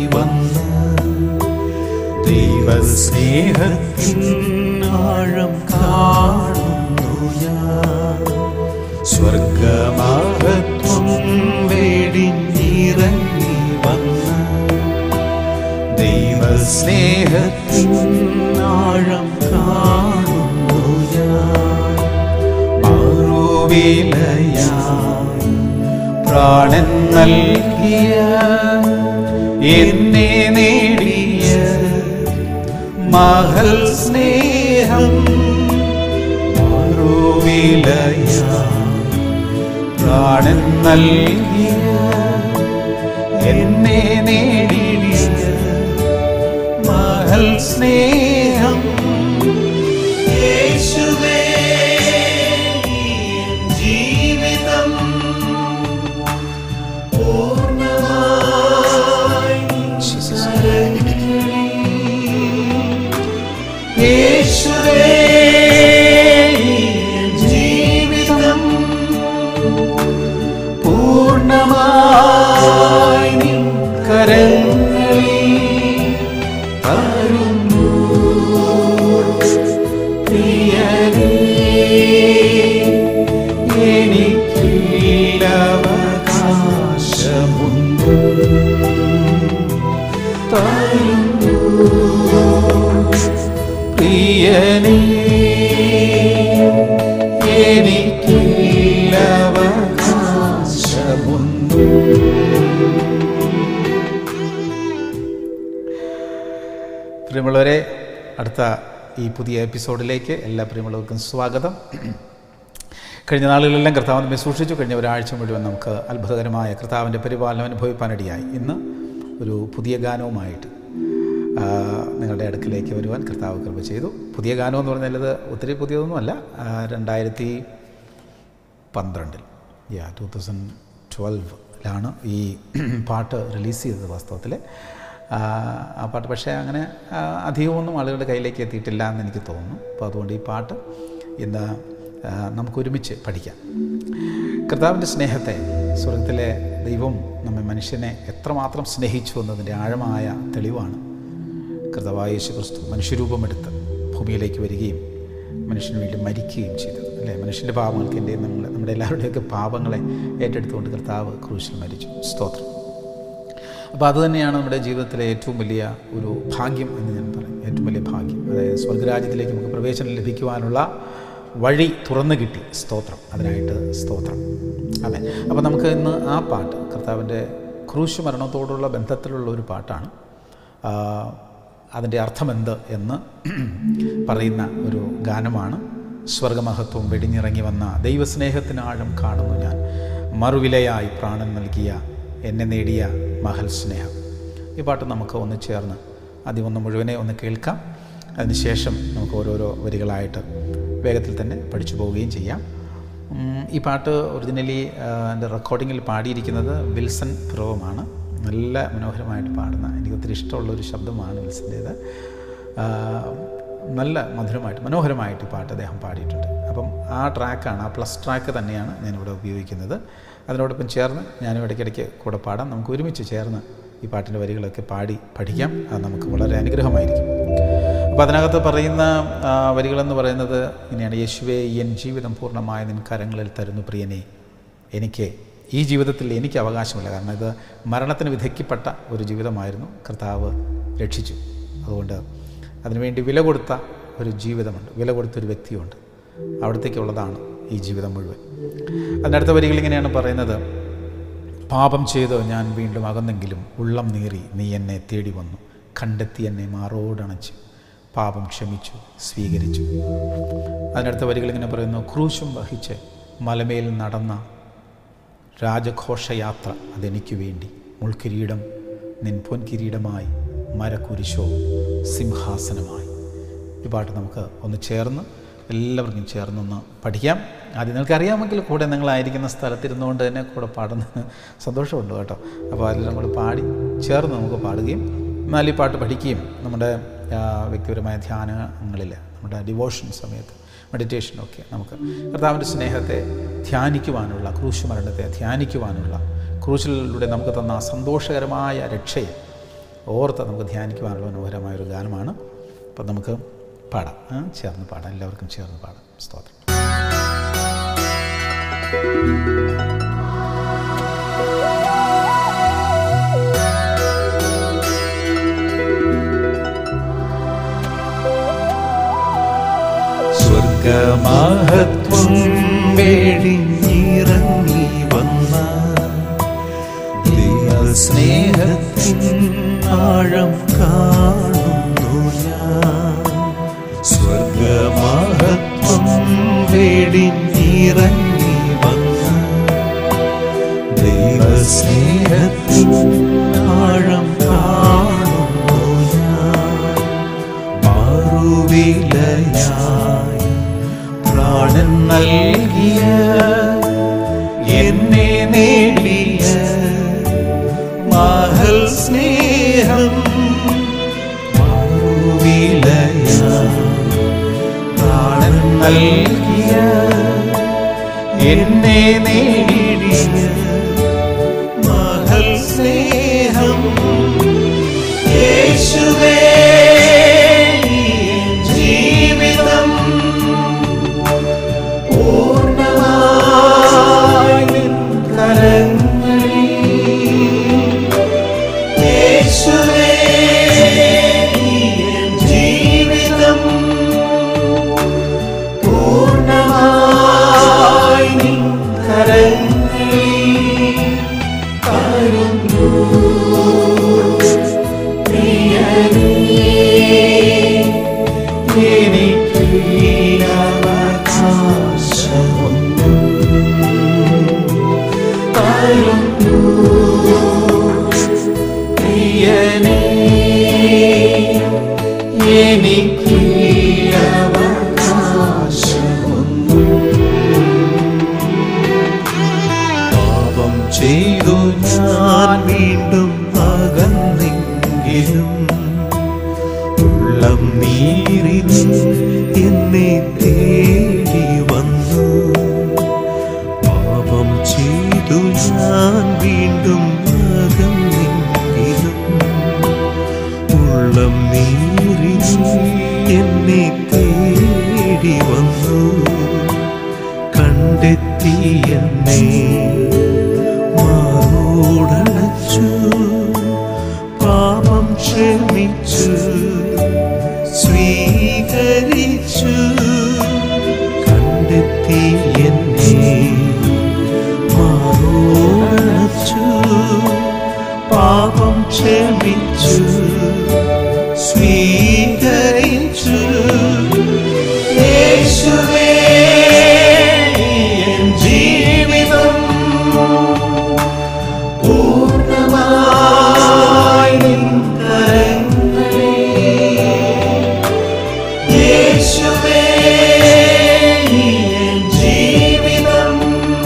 വന്ന് ദൈവസ്നേഹത്തിൻ ആഴം കാണുന്നു ഞാൻ സ്വർഗമഹത്വം വേടിഞ്ഞിറങ്ങി വന്ന് ദൈവസ്നേഹത്തിൻ ആഴം കാണുന്നു ഞാൻ മാറുവിലയായി പ്രാണൻ നൽകിയ എന്നെ നേടിയ മഹൽ സ്നേഹം മാറുവിലയായി പ്രാണൻ നൽകിയ എന്നെ നേടിയ മഹൽ സ്നേഹം യേശുവേ എൻ ജീവിതം പൂർണ്ണമായി യേശുവേ എൻ ജീവിതം പൂർണ്ണമായി നിൻ കരങ്ങളിൽ തരുന്നു പ്രിയനേ എനിക്കില്ലവകാശമുണ്ട് തരുന്നു പ്രിയനേ എനിക്കില്ലവകാശമുണ്ട് പ്രിയമുള്ളവരെ അടുത്ത ഈ പുതിയ എപ്പിസോഡിലേക്ക് എല്ലാ പ്രിയമുള്ളവർക്കും സ്വാഗതം കഴിഞ്ഞ നാളുകളിലെല്ലാം കർത്താവ് നമ്മെ സൂക്ഷിച്ചു കഴിഞ്ഞ ഒരാഴ്ച മുഴുവൻ നമുക്ക് അത്ഭുതകരമായ കർത്താവിൻ്റെ പരിപാലനം അനുഭവിപ്പാനിടയായി ഇന്ന് ഒരു പുതിയ ഗാനവുമായിട്ട് ആ, നിങ്ങളുടെ അടുക്കിലേക്ക് വരുവാൻ കർത്താവ് കൃപ ചെയ്തു പുതിയ ഗാനം എന്ന് പറഞ്ഞാൽ ഇത് ഒത്തിരി പുതിയതൊന്നുമല്ല ആ, രണ്ടായിരത്തി പന്ത്രണ്ടിൽ യാ ടു തൗസൻഡ് ട്വൽവിലാണ് ഈ പാട്ട് റിലീസ് ചെയ്തത് വാസ്തവത്തിൽ ആ, ആ പാട്ട് പക്ഷേ അങ്ങനെ ആ, അധികമൊന്നും ആളുകളുടെ കയ്യിലേക്ക് എത്തിയിട്ടില്ല എന്ന് എനിക്ക് തോന്നുന്നു അപ്പോൾ അതുകൊണ്ട് ഈ പാട്ട് ഇന്ന് ആ, നമുക്ക് ഒരുമിച്ച് പഠിക്കാം കർത്താവിൻ്റെ സ്നേഹത്തെ സ്വർഗത്തിലെ ദൈവം നമ്മെ മനുഷ്യനെ എത്രമാത്രം സ്നേഹിച്ചു എന്നതിൻ്റെ ആഴമായ തെളിവാണ് കർത്താവായ യേശു ക്രിസ്തു മനുഷ്യരൂപമെടുത്ത് ഭൂമിയിലേക്ക് വരികയും മനുഷ്യന് വേണ്ടി മരിക്കുകയും ചെയ്തത് അല്ലേ മനുഷ്യൻ്റെ പാപങ്ങൾക്ക് എൻ്റെ നമ്മൾ നമ്മുടെ എല്ലാവരുടെയൊക്കെ പാപങ്ങളെ ഏറ്റെടുത്തുകൊണ്ട് കർത്താവ് ക്രൂശിൽ മരിച്ചു സ്തോത്രം അപ്പോൾ അതുതന്നെയാണ് നമ്മുടെ ജീവിതത്തിലെ ഏറ്റവും വലിയ ഒരു ഭാഗ്യം എന്ന് ഞാൻ പറയും ഏറ്റവും വലിയ ഭാഗ്യം അതായത് സ്വർഗരാജ്യത്തിലേക്ക് നമുക്ക് പ്രവേശനം ലഭിക്കുവാനുള്ള വഴി തുറന്നു കിട്ടി സ്തോത്രം അതിനായിട്ട് സ്തോത്രം അതെ അപ്പോൾ നമുക്ക് ഇന്ന് ആ പാട്ട് കർത്താവിൻ്റെ ക്രൂശ് മരണത്തോടുള്ള ബന്ധത്തിലുള്ള ഒരു പാട്ടാണ് ആ, അതിൻ്റെ അർത്ഥമെന്ത് എന്ന് പറയുന്ന ഒരു ഗാനമാണ് സ്വർഗമഹത്വം വെടിഞ്ഞിറങ്ങി വന്ന ദൈവസ്നേഹത്തിന് ആഴം കാണുന്നു ഞാൻ മറുവിലയായി പ്രാണൻ നൽകിയ എന്നെ നേടിയ മഹൽ സ്നേഹം ഈ പാട്ട് നമുക്ക് ഒന്ന് ചേർന്ന് ആദ്യം ഒന്ന് മുഴുവനെ ഒന്ന് കേൾക്കാം അതിനുശേഷം നമുക്ക് ഓരോരോ വരികളായിട്ട് വേഗത്തിൽ തന്നെ പഠിച്ചു പോവുകയും ചെയ്യാം ഉം, ഈ പാട്ട് ഒറിജിനലി എൻ്റെ റെക്കോർഡിങ്ങിൽ പാടിയിരിക്കുന്നത് വിൽസൺ പിറവമാണ് നല്ല മനോഹരമായിട്ട് പാടുന്ന എനിക്ക് ഒത്തിരി ഇഷ്ടമുള്ള ഒരു ശബ്ദമാണ് വിൽസൻ്റേത് നല്ല മധുരമായിട്ട് മനോഹരമായിട്ട് ഈ പാട്ട് അദ്ദേഹം പാടിയിട്ടുണ്ട് അപ്പം ആ ട്രാക്കാണ് ആ പ്ലസ് ട്രാക്ക് തന്നെയാണ് ഞാനിവിടെ ഉപയോഗിക്കുന്നത് അതിനോടൊപ്പം ചേർന്ന് ഞാനും ഇടയ്ക്കിടയ്ക്ക് കൂടെ പാടാം നമുക്ക് ഒരുമിച്ച് ചേർന്ന് ഈ പാട്ടിൻ്റെ വരികളൊക്കെ പാടി പഠിക്കാം അത് നമുക്ക് വളരെ അനുഗ്രഹമായിരിക്കും അപ്പോൾ അതിനകത്ത് പറയുന്ന ആ, വരികളെന്ന് പറയുന്നത് ഇങ്ങനെയാണ് യേശുവേ എൻ ജീവിതം പൂർണ്ണമായ നിൻ കരങ്ങളിൽ തരുന്നു പ്രിയനെ എനിക്ക് ഈ ജീവിതത്തിൽ എനിക്ക് അവകാശമില്ല കാരണം ഇത് മരണത്തിന് വിധയ്ക്കപ്പെട്ട ഒരു ജീവിതമായിരുന്നു കർത്താവ് രക്ഷിച്ചു അതുകൊണ്ട് അതിനുവേണ്ടി വില കൊടുത്ത ഒരു ജീവിതമുണ്ട് വില കൊടുത്തൊരു വ്യക്തിയുണ്ട് അവിടത്തേക്കുള്ളതാണ് ഈ ജീവിതം മുഴുവൻ അതിനടുത്ത വരികൾ ഇങ്ങനെയാണ് പറയുന്നത് പാപം ചെയ്ത് ഞാൻ വീണ്ടും അകന്നെങ്കിലും ഉള്ളം നീറി നീ എന്നെ തേടി വന്നു കണ്ടെത്തി എന്നെ മാറോടണച്ച് പാപം ക്ഷമിച്ചു സ്വീകരിച്ചു അതിനടുത്ത വരികൾ ഇങ്ങനെ പറയുന്നു ക്രൂശും വഹിച്ച് മലമേൽ നടന്ന രാജഘോഷയാത്ര അതെനിക്ക് വേണ്ടി മുൾക്കിരീടം നിൻ പൊൻകിരീടമായി മരക്കുരിശോ സിംഹാസനമായി ഈ പാട്ട് നമുക്ക് ഒന്ന് ചേർന്ന് എല്ലാവർക്കും ചേർന്നൊന്ന് പഠിക്കാം ആദ്യം നിങ്ങൾക്ക് അറിയാമെങ്കിൽ കൂടെ നിങ്ങളായിരിക്കുന്ന സ്ഥലത്തിരുന്നുകൊണ്ട് തന്നെ കൂടെ പാടുന്ന സന്തോഷമുണ്ട് കേട്ടോ അപ്പോൾ അതിൽ നമ്മൾ പാടി ചേർന്ന് നമുക്ക് പാടുകയും എന്നാൽ ഈ പാട്ട് പഠിക്കുകയും നമ്മുടെ ആ, വ്യക്തിപരമായ ധ്യാനങ്ങളിൽ നമ്മുടെ ഡിവോഷൻ സമയത്ത് മെഡിറ്റേഷനൊക്കെ നമുക്ക് കർത്താവിൻ്റെ സ്നേഹത്തെ ധ്യാനിക്കുവാനുള്ള ക്രൂശ് മരണത്തെ ധ്യാനിക്കുവാനുള്ള ക്രൂശിലൂടെ നമുക്ക് തന്ന ആ സന്തോഷകരമായ രക്ഷയെ ഓർത്ത് നമുക്ക് ധ്യാനിക്കുവാനുള്ള മനോഹരമായൊരു ഗാനമാണ് അപ്പം നമുക്ക് പാടാം ആ, ചേർന്ന് പാടാം എല്ലാവർക്കും ചേർന്ന് പാടാം സ്തോത്രം സ്വർഗമഹത്വം വേടിഞ്ഞിറങ്ങി വന്ന ദൈവസ്നേഹത്തിൻ ആഴം കാണുന്നു ഞാൻ സ്വർഗമഹത്വം വേടിഞ്ഞിറങ്ങി വന്ന ദൈവസ്നേഹത്തിൻ ആഴം കാണുന്നു ഞാൻ മാറുവിലയായി പ്രാണൻ നൽകിയ എന്നെ നേടിയ മഹൽ സ്നേഹം മാറുവിലയായി പ്രാണൻ നൽകിയ എന്നെ നേടിയ മഹൽ സ്നേഹം യേശുവേ ജീവിതം പൂർണ്ണമായി നിൻ കരങ്ങളിൽ യേശുവേ ജീവിതം പൂർണ്ണമായി നിൻ കരങ്ങളിൽ കരുന്നു പാപം ചെയ്തു ഞാൻ വീണ്ടും അകന്നെങ്കിലും ഉള്ളം നീറി എന്നെ തേടി വന്നു പാപം ചെയ്തു ഞാൻ വീണ്ടും അകന്നെങ്കിലും ഉള്ളം നീറി എന്നെ തേടി വന്നു കണ്ടെത്തി എന്നെ മാറോടച്ചു പാപം ക്ഷമിച്ചു സ്വീകരിച്ചു കണ്ടെത്തി എന്നെ മാറോടച്ചു പാപം ക്ഷമിച്ചു സ്വീകരിച്ചു യേശുവേ എൻ ജീവിതം പൂർണ്ണമായി നിൻ കരങ്ങളിൽ. യേശുവേ എൻ ജീവിതം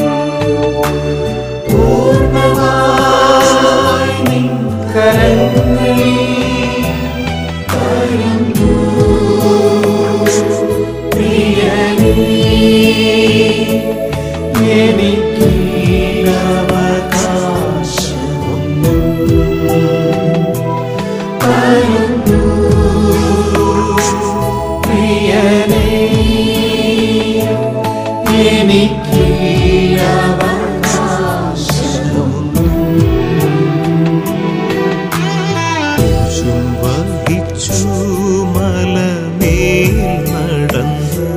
പൂർണ്ണമായി നിൻ കരങ്ങളിൽ എനിക്ക് അവകാശമൊന്നും തരുന്നു പ്രിയനേ എനിക്ക് അവകാശമൊന്നും വഹിച്ചു മലമേൽ നടന്ന്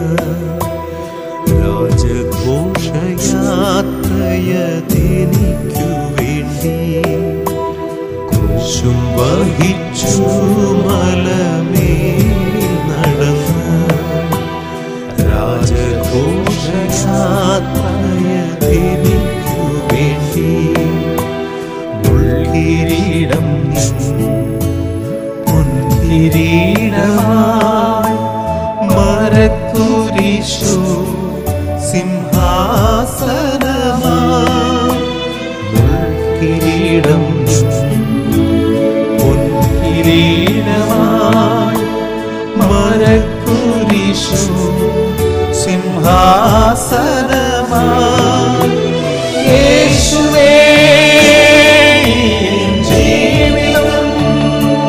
രാജഘോഷയാത്രയതെനിക്കു വേണ്ടി ക്രൂശും വഹിച്ചു മലമേൽ നടന്ന് രാജഘോഷയാത്രയതെനിക്കു വേണ്ടി മുൾകിരീടം പൊൻകിരീടമായി മരക്കുരിശു സിംഹാസനമായി മുൾകിരീടം പൊൻകിരീടമായി മരക്കുരിശു സിംഹാസനമായി യേശുവേ ജീവിതം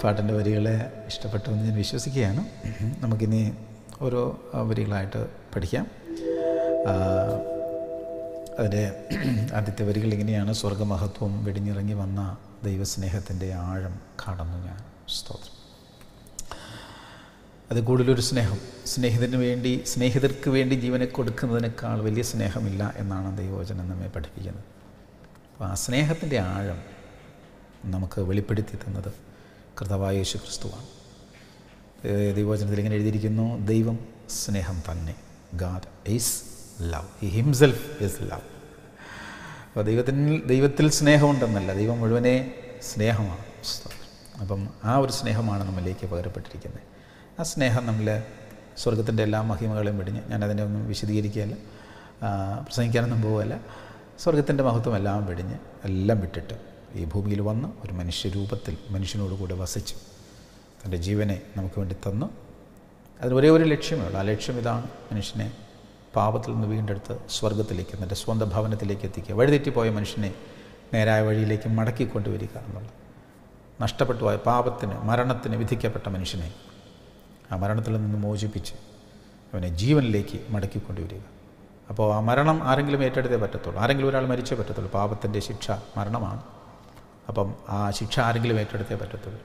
പാട്ടിൻ്റെ വരികളെ ഇഷ്ടപ്പെട്ടു എന്ന് ഞാൻ വിശ്വസിക്കുകയാണ് നമുക്കിനി ഓരോ ആ, വരികളായിട്ട് പഠിക്കാം ആ, അതിൻ്റെ ആദ്യത്തെ വരികൾ ഇങ്ങനെയാണ് സ്വർഗമഹത്വം വെടിഞ്ഞിറങ്ങി വന്ന ദൈവസ്നേഹത്തിൻ്റെ ആഴം കടന്നു ഞാൻ സ്തോത്രം അത് കൂടുതലൊരു സ്നേഹം സ്നേഹിതന് വേണ്ടി സ്നേഹിതർക്ക് വേണ്ടി ജീവനെ കൊടുക്കുന്നതിനേക്കാൾ വലിയ സ്നേഹമില്ല എന്നാണ് ദൈവവചനം നമ്മെ പഠിപ്പിക്കുന്നത് അപ്പോൾ ആ സ്നേഹത്തിൻ്റെ ആഴം നമുക്ക് വെളിപ്പെടുത്തി തന്നത് കർത്താവായ യേശു ക്രിസ്തുവാണ് ഏഹ് ദൈവവചനത്തിൽ ഇങ്ങനെ എഴുതിയിരിക്കുന്നു ദൈവം സ്നേഹം തന്നെ God is love he himself is love അപ്പോൾ ദൈവത്തിന് ദൈവത്തിൽ സ്നേഹമുണ്ടെന്നല്ല ദൈവം മുഴുവനെ സ്നേഹമാണ് സ്തോത്രം. അപ്പം ആ ഒരു സ്നേഹമാണ് നമ്മളിലേക്ക് പകരപ്പെട്ടിരിക്കുന്നത് ആ സ്നേഹം നമ്മൾ സ്വർഗത്തിൻ്റെ എല്ലാ മഹിമകളെയും വെടിഞ്ഞ് ഞാനതിനെ ഒന്നും വിശദീകരിക്കുകയല്ല ആ, പ്രസംഗിക്കാനൊന്നും പോവുകയല്ല സ്വർഗത്തിൻ്റെ മഹത്വം എല്ലാം വെടിഞ്ഞ് എല്ലാം വിട്ടിട്ട് ഈ ഭൂമിയിൽ വന്ന് ഒരു മനുഷ്യരൂപത്തിൽ മനുഷ്യനോട് കൂടെ വസിച്ചു തൻ്റെ ജീവനെ നമുക്ക് വേണ്ടി തന്നു അതിന് ഒരേ ഒരു ലക്ഷ്യമേ ഉള്ളൂ ആ ലക്ഷ്യം ഇതാണ് മനുഷ്യനെ പാപത്തിൽ നിന്ന് വീണ്ടെടുത്ത് സ്വർഗത്തിലേക്ക് തൻ്റെ സ്വന്തം ഭവനത്തിലേക്ക് എത്തിക്കുക വഴിതെറ്റിപ്പോയ മനുഷ്യനെ നേരായ വഴിയിലേക്ക് മടക്കി കൊണ്ടുവരിക എന്നുള്ളത് നഷ്ടപ്പെട്ടു പോയ പാപത്തിന് മരണത്തിന് വിധിക്കപ്പെട്ട മനുഷ്യനെ ആ മരണത്തിൽ നിന്ന് മോചിപ്പിച്ച് അവനെ ജീവനിലേക്ക് മടക്കി കൊണ്ടുവരിക അപ്പോൾ ആ മരണം ആരെങ്കിലും ഏറ്റെടുത്തേ പറ്റത്തുള്ളൂ ആരെങ്കിലും ഒരാൾ മരിച്ചേ പറ്റത്തുള്ളൂ പാപത്തിൻ്റെ ശിക്ഷ മരണമാണ് അപ്പം ആ ശിക്ഷ ആരെങ്കിലും ഏറ്റെടുത്തേ പറ്റത്തുള്ളൂ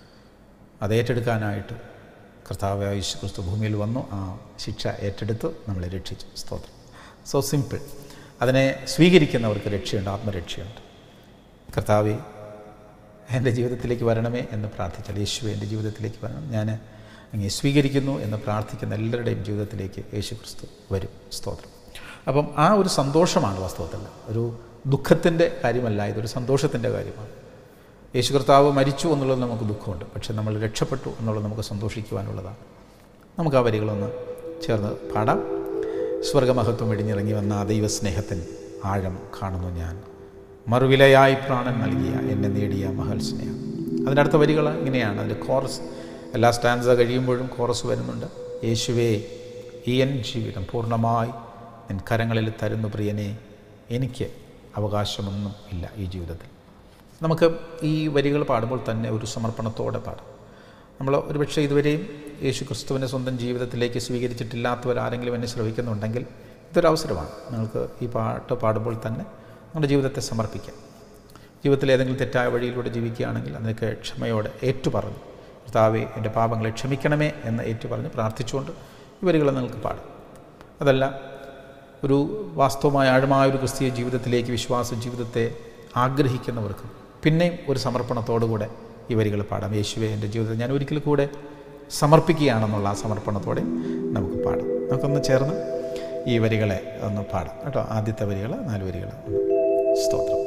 അത് ഏറ്റെടുക്കാനായിട്ട് കർത്താവ് യേശു ക്രിസ്തു ഭൂമിയിൽ വന്നു ആ ശിക്ഷ ഏറ്റെടുത്ത് നമ്മളെ രക്ഷിച്ചു സ്തോത്രം സോ സിമ്പിൾ അതിനെ സ്വീകരിക്കുന്നവർക്ക് രക്ഷയുണ്ട് ആത്മരക്ഷയുണ്ട് കർത്താവെ എൻ്റെ ജീവിതത്തിലേക്ക് വരണമേ എന്ന് പ്രാർത്ഥിച്ചാൽ യേശു എൻ്റെ ജീവിതത്തിലേക്ക് വരണം ഞാൻ അങ്ങേ സ്വീകരിക്കുന്നു എന്ന് പ്രാർത്ഥിക്കുന്ന എല്ലാവരുടെയും ജീവിതത്തിലേക്ക് യേശു ക്രിസ്തു വരും സ്തോത്രം അപ്പം ആ ഒരു സന്തോഷമാണ് വാസ്തവത്തിൽ ഒരു ദുഃഖത്തിൻ്റെ കാര്യമല്ല ഇതൊരു സന്തോഷത്തിൻ്റെ കാര്യമാണ് യേശു കർത്താവ് മരിച്ചു എന്നുള്ളത് നമുക്ക് ദുഃഖമുണ്ട് പക്ഷെ നമ്മൾ രക്ഷപ്പെട്ടു എന്നുള്ളത് നമുക്ക് സന്തോഷിക്കുവാനുള്ളതാണ് നമുക്ക് ആ വരികളൊന്ന് ചേർന്ന് പാടാം സ്വർഗമഹത്വം വെടിഞ്ഞിറങ്ങി വന്ന ആ ദൈവസ്നേഹത്തിൻ ആഴം കാണുന്നു ഞാൻ മറുവിലയായി പ്രാണൻ നൽകിയ എന്നെ നേടിയ മഹൽ സ്നേഹം അതിൻ്റെ അടുത്ത വരികൾ ഇങ്ങനെയാണ് അതിൻ്റെ കോറസ് എല്ലാ സ്റ്റാൻസ കഴിയുമ്പോഴും കോറസ് വരുന്നുണ്ട് യേശുവേ ഈ എൻ ജീവിതം പൂർണ്ണമായി നിൻ കരങ്ങളിൽ തരുന്നു പ്രിയനെ എനിക്ക് അവകാശമൊന്നും ഇല്ല ഈ ജീവിതത്തിൽ നമുക്ക് ഈ വരികൾ പാടുമ്പോൾ തന്നെ ഒരു സമർപ്പണത്തോടെ പാടാം നമ്മൾ ഒരുപക്ഷെ ഇതുവരെയും യേശു ക്രിസ്തുവിനെ സ്വന്തം ജീവിതത്തിലേക്ക് സ്വീകരിച്ചിട്ടില്ലാത്തവരാരെങ്കിലും എന്നെ ശ്രമിക്കുന്നുണ്ടെങ്കിൽ ഇതൊരവസരമാണ് നിങ്ങൾക്ക് ഈ പാട്ട് പാടുമ്പോൾ തന്നെ നിങ്ങളുടെ ജീവിതത്തെ സമർപ്പിക്കാം ജീവിതത്തിൽ ഏതെങ്കിലും തെറ്റായ വഴിയിലൂടെ ജീവിക്കുകയാണെങ്കിൽ അതിനൊക്കെ ക്ഷമയോടെ ഏറ്റുപറഞ്ഞു കർത്താവെ എൻ്റെ പാപങ്ങളെ ക്ഷമിക്കണമേ എന്ന് ഏറ്റുപറഞ്ഞ് പ്രാർത്ഥിച്ചുകൊണ്ട് ഈ വരികൾ നിങ്ങൾക്ക് പാടാം അതല്ല ഒരു വാസ്തവമായ ആഴമായ ഒരു ക്രിസ്തീയ ജീവിതത്തിലേക്ക് വിശ്വാസ ജീവിതത്തെ ആഗ്രഹിക്കുന്നവർക്ക് പിന്നെയും ഒരു സമർപ്പണത്തോടുകൂടെ ഈ വരികൾ പാടാം യേശുവെ എൻ്റെ ജീവിതത്തിൽ ഞാൻ ഒരിക്കൽ കൂടെ സമർപ്പിക്കുകയാണെന്നുള്ള ആ സമർപ്പണത്തോടെ നമുക്ക് പാടാം നമുക്കൊന്ന് ചേർന്ന് ഈ വരികളെ ഒന്ന് പാടാം കേട്ടോ ആദ്യത്തെ വരികൾ നാല് വരികൾ ഒന്ന് സ്തോത്രം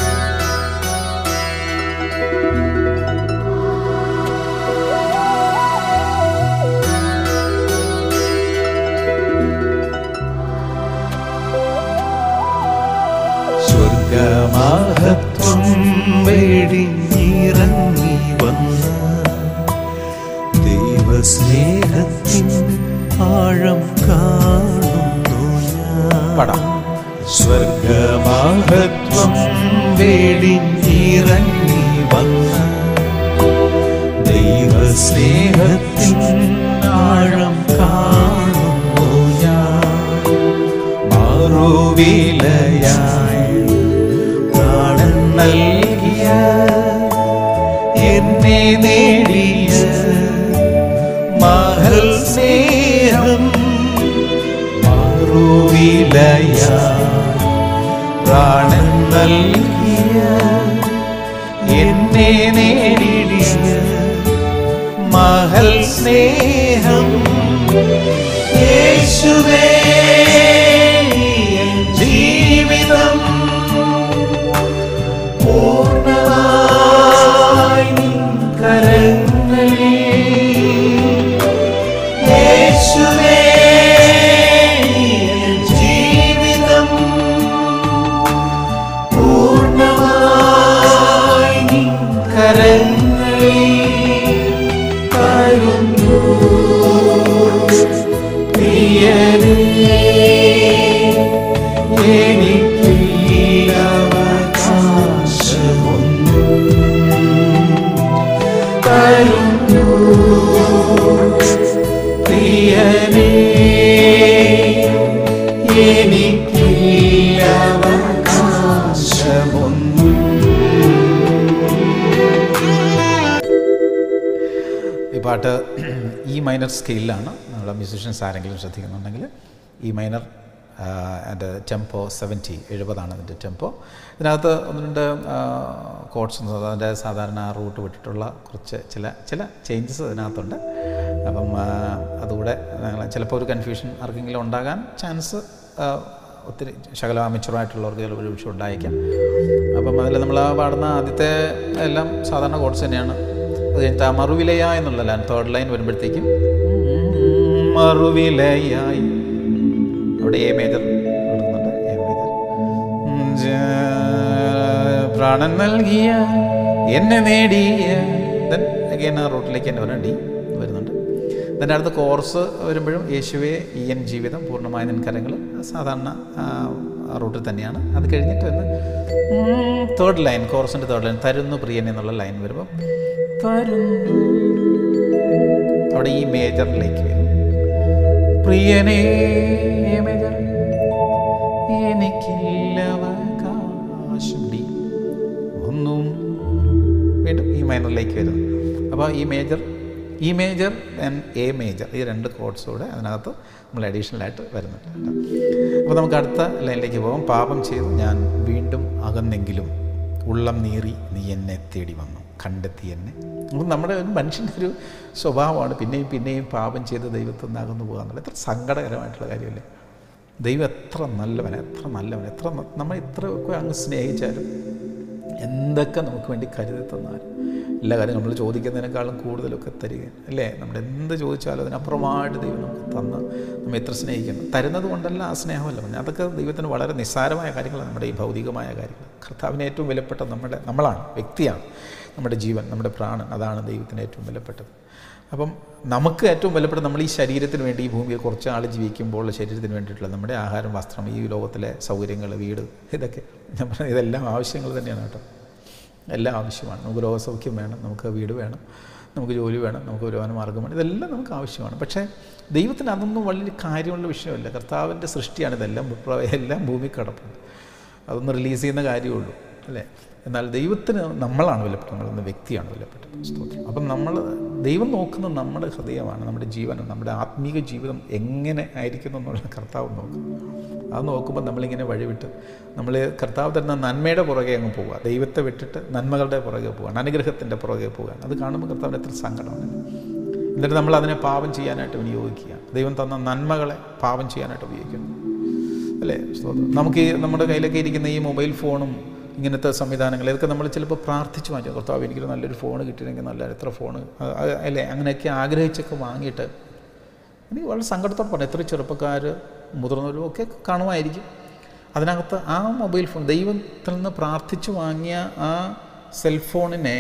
സ്വർഗമാഹത്വം വെടിഞ്ഞിറങ്ങി വന്ന ദൈവസ്നേഹത്തിൻ ആഴം കാണുന്നു ഞാൻ പാടാം സ്വർഗമാഹത്വം വെടിഞ്ഞിറങ്ങി വന്ന ദൈവസ്നേഹത്തിൻ ആഴം കാണുന്നു ഞാൻ മാറുവിലയായി പ്രാണൻ നൽകിയ എന്നെ നേടിയ മഹൽ സ്നേഹം മാറുവിലയ പ്രാണൻ നൽകിയ എന്നെ നേടിയ മഹൽ സ്നേഹം യേശുവേ എൻ ജീവിതം പൂർണ്ണമായി നിൻ കരങ്ങളിൽ യേശുവേ എൻ ജീവിതം പൂർണ്ണമായി നിൻ കരങ്ങളിൽ കരുന്നു പ്രിയനേ എനിക്കില്ലവകാശമൊന്നും തരുന്നു എനിക്കില്ല അവകാശമൊന്നും ഈ പാട്ട് ഈ മൈനർ സ്കെയിലാണ് നമ്മുടെ മ്യൂസീഷ്യൻസ് ആരെങ്കിലും ശ്രദ്ധിക്കുന്നുണ്ടെങ്കിൽ ഈ മൈനർ അതിൻ്റെ ടെമ്പോ സെവൻറ്റി എഴുപതാണ് അതിൻ്റെ ടെമ്പോ ഇതിനകത്ത് ഒന്ന് രണ്ട് കോഡ്സ് അതിൻ്റെ സാധാരണ ആ റൂട്ട് വിട്ടിട്ടുള്ള കുറച്ച് ചില ചില ചേഞ്ചസ് അതിനകത്തുണ്ട് അപ്പം ആ, അതുകൂടെ ഞങ്ങൾ ചിലപ്പോൾ ഒരു കൺഫ്യൂഷൻ ആർക്കെങ്കിലും ഉണ്ടാകാൻ ചാൻസ് ഒത്തിരി ശകലം അമിച്ചുറായിട്ടുള്ളവർക്ക് ചിലപ്പോൾ ഒരു വിഷയം ഉണ്ടായേക്കാം അപ്പം അതിൽ നമ്മൾ ആ പാടുന്ന ആദ്യത്തെ എല്ലാം സാധാരണ കോഡ്സ് തന്നെയാണ് അത് കഴിഞ്ഞിട്ട് ആ മറുവിലയ എന്നുള്ള ലൈൻ തേർഡ് ലൈൻ വരുമ്പോഴത്തേക്കും മറുവിലയായി അവിടെ എ മേജർ കൊടുക്കുന്നുണ്ട് എ മേജർ പ്രാണൻ നൽകിയ എന്നെ നേടിയ ദെൻ അഗൈൻ ആ റൂട്ടിലേക്ക് എന്നെ പറഞ്ഞാൽ ഡി വരുന്നുണ്ട് then അടുത്ത കോർസ് വരുമ്പോഴും യേശുവെ ഈ എൻ ജീവിതം പൂർണ്ണമായ നിൻ കരങ്ങൾ സാധാരണ ആ, ആ റൂട്ടിൽ തന്നെയാണ് അത് കഴിഞ്ഞിട്ട് വന്ന് തേർഡ് ലൈൻ കോർസിൻ്റെ തേർഡ് ലൈൻ തരുന്നു പ്രിയൻ എന്നുള്ള ലൈൻ വരുമ്പോൾ തരുന്നു അവിടെ ഈ മേജറിലേക്ക് വരും പ്രിയനേ മേജർ എനിക്കില്ലവകാശം ഡി ഒന്നും വീണ്ടും ഈ മൈനറിലേക്ക് വരുന്നു അപ്പോൾ ഈ മേജർ ഈ മേജർ ആൻഡ് എ മേജർ ഈ രണ്ട് കോഡ്സ് കൂടെ അതിനകത്ത് നമ്മൾ അഡീഷണലായിട്ട് വരുന്നുണ്ട് കേട്ടോ. അപ്പോൾ നമുക്ക് അടുത്ത ലൈനിലേക്ക് പോകാം പാപം ചെയ്ത് ഞാൻ വീണ്ടും അകന്നെങ്കിലും ഉള്ളം നീറി നീ എന്നെ തേടി വന്നു കണ്ടെത്തി എന്നെ അപ്പം നമ്മുടെ ഒരു മനുഷ്യൻ്റെ ഒരു സ്വഭാവമാണ് പിന്നെയും പിന്നെയും പാപം ചെയ്ത് ദൈവത്തിൽ നിന്ന് അകന്നു പോകുക എന്നുള്ളത് എത്ര സങ്കടകരമായിട്ടുള്ള കാര്യമല്ലേ ദൈവം എത്ര നല്ലവൻ എത്ര നല്ലവൻ എത്ര ന- നമ്മൾ ഇത്രയൊക്കെ അങ്ങ് സ്നേഹിച്ചാലും എന്തൊക്കെ നമുക്ക് വേണ്ടി കരുതി തന്നാലും എല്ലാ കാര്യം നമ്മൾ ചോദിക്കുന്നതിനേക്കാളും കൂടുതലൊക്കെ തരികയാണ് അല്ലേ നമ്മൾ എന്ത് ചോദിച്ചാലും അതിനപ്പുറമായിട്ട് ദൈവം നമുക്ക് തന്ന് നമ്മെ എത്ര സ്നേഹിക്കുന്നു തരുന്നത് കൊണ്ടല്ല ആ സ്നേഹമല്ല പറഞ്ഞത് അതൊക്കെ ദൈവത്തിന് വളരെ നിസ്സാരമായ കാര്യങ്ങളാണ് നമ്മുടെ ഈ ഭൗതികമായ കാര്യങ്ങൾ കർത്താവിന് ഏറ്റവും വിലപ്പെട്ട നമ്മുടെ നമ്മളാണ് വ്യക്തിയാണ് നമ്മുടെ ജീവൻ നമ്മുടെ പ്രാണൻ അതാണ് ദൈവത്തിന് ഏറ്റവും വിലപ്പെട്ടത് അപ്പം നമുക്ക് ഏറ്റവും വിലപ്പെട്ട നമ്മൾ ഈ ശരീരത്തിന് വേണ്ടി ഈ ഭൂമിയിൽ കുറച്ച് ആൾ ജീവിക്കുമ്പോൾ ശരീരത്തിന് വേണ്ടിയിട്ടുള്ള നമ്മുടെ ആഹാരം വസ്ത്രം ഈ ലോകത്തിലെ സൗകര്യങ്ങൾ വീട് ഇതൊക്കെ ഞാൻ പറഞ്ഞ ഇതെല്ലാം ആവശ്യങ്ങൾ തന്നെയാണ് കേട്ടോ എല്ലാം ആവശ്യമാണ് നമുക്ക് രോഗസൗഖ്യം വേണം നമുക്ക് വീട് വേണം നമുക്ക് ജോലി വേണം നമുക്ക് വരുമാന മാർഗ്ഗം വേണം ഇതെല്ലാം നമുക്ക് ആവശ്യമാണ് പക്ഷേ ദൈവത്തിന് അതൊന്നും വലിയ കാര്യമുള്ള വിഷയമല്ല കർത്താവിൻ്റെ സൃഷ്ടിയാണ് ഇതെല്ലാം ഭൂപ്ര- എല്ലാം ഭൂമി കിടപ്പുണ്ട് അതൊന്ന് റിലീസ് ചെയ്യുന്ന കാര്യമുള്ളൂ അല്ലേ എന്നാൽ ദൈവത്തിന് നമ്മളാണ് വിലപ്പെട്ടത് നമ്മളെന്ന വ്യക്തിയാണ് വിലപ്പെട്ടത് സ്തോത്രം അപ്പം നമ്മൾ ദൈവം നോക്കുന്നത് നമ്മുടെ ഹൃദയമാണ് നമ്മുടെ ജീവനം നമ്മുടെ ആത്മീക ജീവിതം എങ്ങനെ ആയിരിക്കുന്നു എന്നുള്ള കർത്താവ് നോക്കും അത് നോക്കുമ്പോൾ നമ്മളിങ്ങനെ വഴിവിട്ട് നമ്മൾ കർത്താവ് തരുന്ന നന്മയുടെ പുറകെ അങ്ങ് പോവുക ദൈവത്തെ വിട്ടിട്ട് നന്മകളുടെ പുറകെ പോവുകയാണ് അനുഗ്രഹത്തിൻ്റെ പുറകെ പോവുകയാണ് അത് കാണുമ്പോൾ കർത്താവിന് എത്ര സങ്കടമാണ് എന്നിട്ട് നമ്മൾ അതിനെ പാപം ചെയ്യാനായിട്ട് വിനിയോഗിക്കുകയാണ് ദൈവം തന്ന നന്മകളെ പാപം ചെയ്യാനായിട്ട് ഉപയോഗിക്കുന്നു അല്ലേ സ്തോത്രം നമുക്ക് ഈ നമ്മുടെ കയ്യിലൊക്കെ ഇരിക്കുന്ന ഈ മൊബൈൽ ഫോണും ഇങ്ങനത്തെ സംവിധാനങ്ങൾ ഇതൊക്കെ നമ്മൾ ചിലപ്പോൾ പ്രാർത്ഥിച്ച് വാങ്ങിച്ചു കർത്താവ് എനിക്കൊരു നല്ലൊരു ഫോൺ കിട്ടിയിരുന്നെങ്കിൽ നല്ല എത്ര ഫോൺ അല്ലേ അങ്ങനെയൊക്കെ ആഗ്രഹിച്ചൊക്കെ വാങ്ങിയിട്ട് എനിക്ക് വളരെ സങ്കടത്തോടെ പറഞ്ഞു എത്ര ചെറുപ്പക്കാർ മുതിർന്നവരും ഒക്കെ കാണുമായിരിക്കും അതിനകത്ത് ആ മൊബൈൽ ഫോൺ ദൈവത്തിൽ നിന്ന് പ്രാർത്ഥിച്ചു വാങ്ങിയ ആ സെൽഫോണിനെ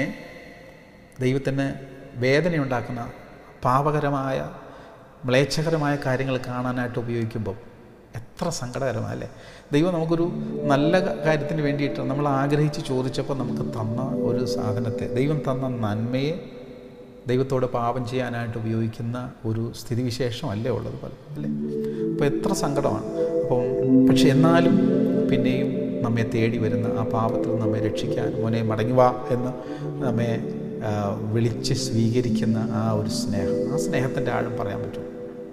ദൈവത്തിന് വേദനയുണ്ടാക്കുന്ന പാപകരമായ മ്ലേച്ഛകരമായ കാര്യങ്ങൾ കാണാനായിട്ട് ഉപയോഗിക്കുമ്പോൾ എത്ര സങ്കടകരമല്ലേ ദൈവം നമുക്കൊരു നല്ല കാര്യത്തിന് വേണ്ടിയിട്ട് നമ്മൾ ആഗ്രഹിച്ച് ചോദിച്ചപ്പോൾ നമുക്ക് തന്ന ഒരു സാധനത്തെ ദൈവം തന്ന നന്മയെ ദൈവത്തോട് പാപം ചെയ്യാനായിട്ട് ഉപയോഗിക്കുന്ന ഒരു സ്ഥിതിവിശേഷമല്ലേ ഉള്ളത് പോലെ അല്ലേ അപ്പോൾ എത്ര സങ്കടമാണ് അപ്പം പക്ഷെ എന്നാലും പിന്നെയും നമ്മെ തേടി വരുന്ന ആ പാപത്തിൽ നമ്മെ രക്ഷിക്കാൻ മോനെ മടങ്ങി വാ എന്ന് നമ്മെ ആ, വിളിച്ച് സ്വീകരിക്കുന്ന ആ ഒരു സ്നേഹം ആ സ്നേഹത്തിൻ്റെ ആഴം പറയാൻ പറ്റും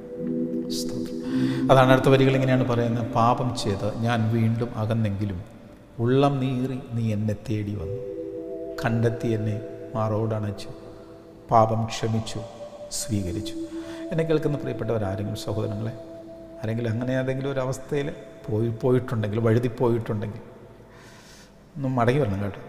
സ്തോത്രം. അതാണ് അടുത്ത വരികൾ ഇങ്ങനെയാണ് പറയുന്നത് പാപം ചെയ്ത് ഞാൻ വീണ്ടും അകന്നെങ്കിലും ഉള്ളം നീറി നീ എന്നെ തേടി വന്നു കണ്ടെത്തി എന്നെ മാറോടണച്ചു പാപം ക്ഷമിച്ചു സ്വീകരിച്ചു എന്നെ കേൾക്കുന്ന പ്രിയപ്പെട്ടവരാരെങ്കിലും സഹോദരങ്ങളെ ആരെങ്കിലും അങ്ങനെ ഏതെങ്കിലും ഒരു അവസ്ഥയിൽ പോയി പോയിട്ടുണ്ടെങ്കിൽ വഴുതി പോയിട്ടുണ്ടെങ്കിൽ ഒന്ന് മടങ്ങി വരണം കേട്ടോ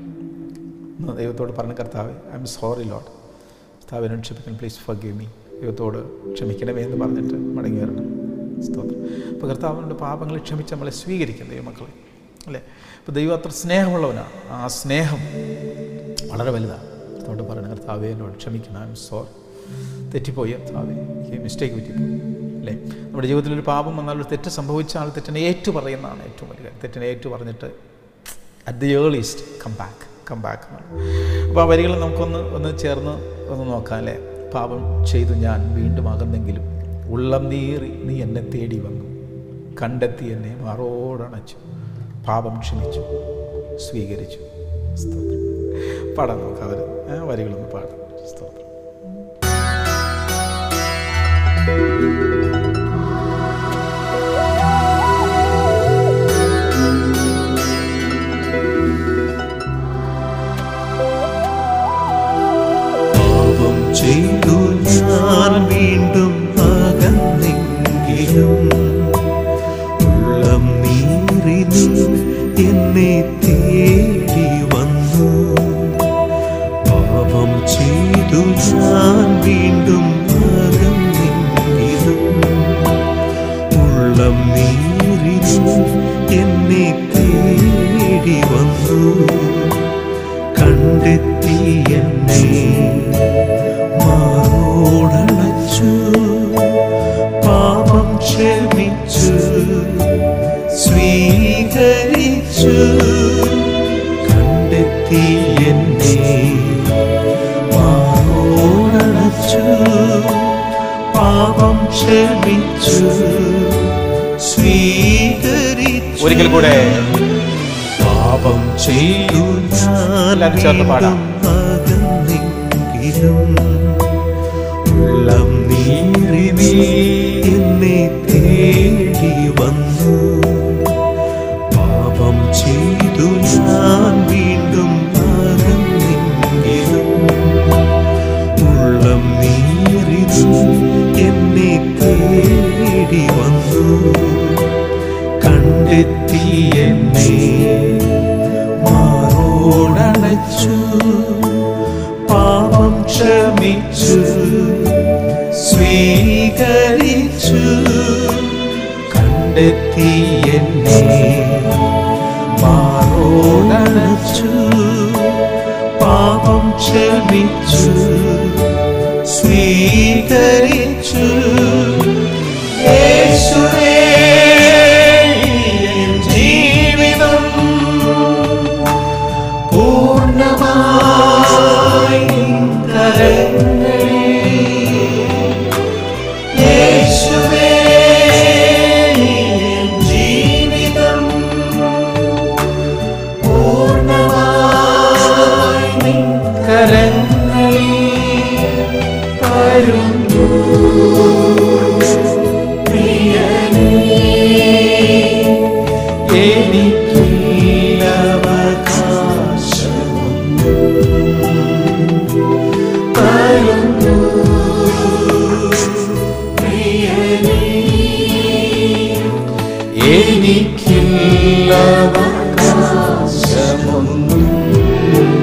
ഒന്ന് ദൈവത്തോട് പറഞ്ഞ കർത്താവ് ഐ എം സോറി ലോഡ് കർത്താവ് എന്നോട് ക്ഷമിക്കണം പ്ലീസ് ഫർഗീവ് മീ ദൈവത്തോട് ക്ഷമിക്കണമേ എന്ന് പറഞ്ഞിട്ട് മടങ്ങി വരണം സ്തോത്രം അപ്പോൾ കർത്താവിനോട് പാപങ്ങൾ ക്ഷമിച്ച് നമ്മളെ സ്വീകരിക്കും ദൈവമക്കളെ അല്ലേ അപ്പോൾ ദൈവം അത്ര സ്നേഹമുള്ളവനാണ് ആ സ്നേഹം വളരെ വലുതാണ് അതുകൊണ്ട് പറയണം കർത്താവേ എന്നോട് ക്ഷമിക്കണം ഐ എം സോറി തെറ്റിപ്പോയി കർത്താവേ എനിക്ക് മിസ്റ്റേക്ക് പറ്റിപ്പോയി അല്ലേ നമ്മുടെ ജീവിതത്തിൽ ഒരു പാപം വന്നാൽ ഒരു തെറ്റ് സംഭവിച്ച ആൾ തെറ്റിനെ ഏറ്റു പറയുന്നതാണ് ഏറ്റവും വലിയ കാര്യം തെറ്റിനെ ഏറ്റു പറഞ്ഞിട്ട് at the earliest come back come back അപ്പോൾ ആ വരികൾ നമുക്കൊന്ന് ഒന്ന് ചേർന്ന് ഒന്ന് നോക്കാം അല്ലേ പാപം ചെയ്തു ഞാൻ വീണ്ടും അകന്നെങ്കിലും ഉള്ളം നീറി നീ എന്നെ തേടി വന്നു കണ്ടെത്തി എന്നെ മാറോടണച്ചു പാപം ക്ഷമിച്ചു സ്വീകരിച്ചു സ്തോത്രം പാടാം നമുക്ക് അവർ വരികളൊന്ന് പാടാം സ്തോത്രം പാപം ചെയ്തു ഞാൻ വീണ്ടും അകന്നെങ്കിലും ഉള്ളം നീറി നീ എന്നെ തേടി വന്നു പാപം ചെയ്തു ഞാൻ വീണ്ടും അകന്നെങ്കിലും ഉള്ളം നീറി നീ എന്നെ തേടി വന്നു കണ്ടെത്തി എന്നെ മാറോടണച്ചു പാപം ക്ഷമിച്ചു സ്വീകരിച്ചു കണ്ടെത്തി എന്നെ മാറോടണച്ചു പാപം ക്ഷമിച്ചു സ്വീകരിച്ചു ഒരിക്കൽ കൂടെ പാപം ചെയ്തു എല്ലാവരും ചേർന്ന് പാടാം. ഞാനെങ്കിലും ഉള്ളം നീറി നീ എന്നെ തേടി വന്നു പാപം ചെയ്തു ഞാൻ വീണ്ടും അകന്നെങ്കിലും ഉള്ളം നീറി നീ എന്നെ തേടി വന്നു കണ്ടെത്തി എന്നെ മാറോടണച്ചു പാപം ക്ഷമിച്ചു സ്വീകരിച്ചു കണ്ടെത്തി എന്നെ മാറോടണച്ചു പാപം ക്ഷമിച്ചു സ്വീകരിച്ചു യേശുവേ എൻ ജീവിതം പൂർണ്ണമായി നിൻ കരങ്ങളിൽ യേശുവേ എൻ ജീവിതം പൂർണ്ണമായി നിൻ കരങ്ങളിൽ തരുന്നു പ്രിയനേ എനിക്കില്ലവകാശമൊന്നും തരുന്നു പ്രിയനേ എനിക്കില്ലവകാശമൊന്നും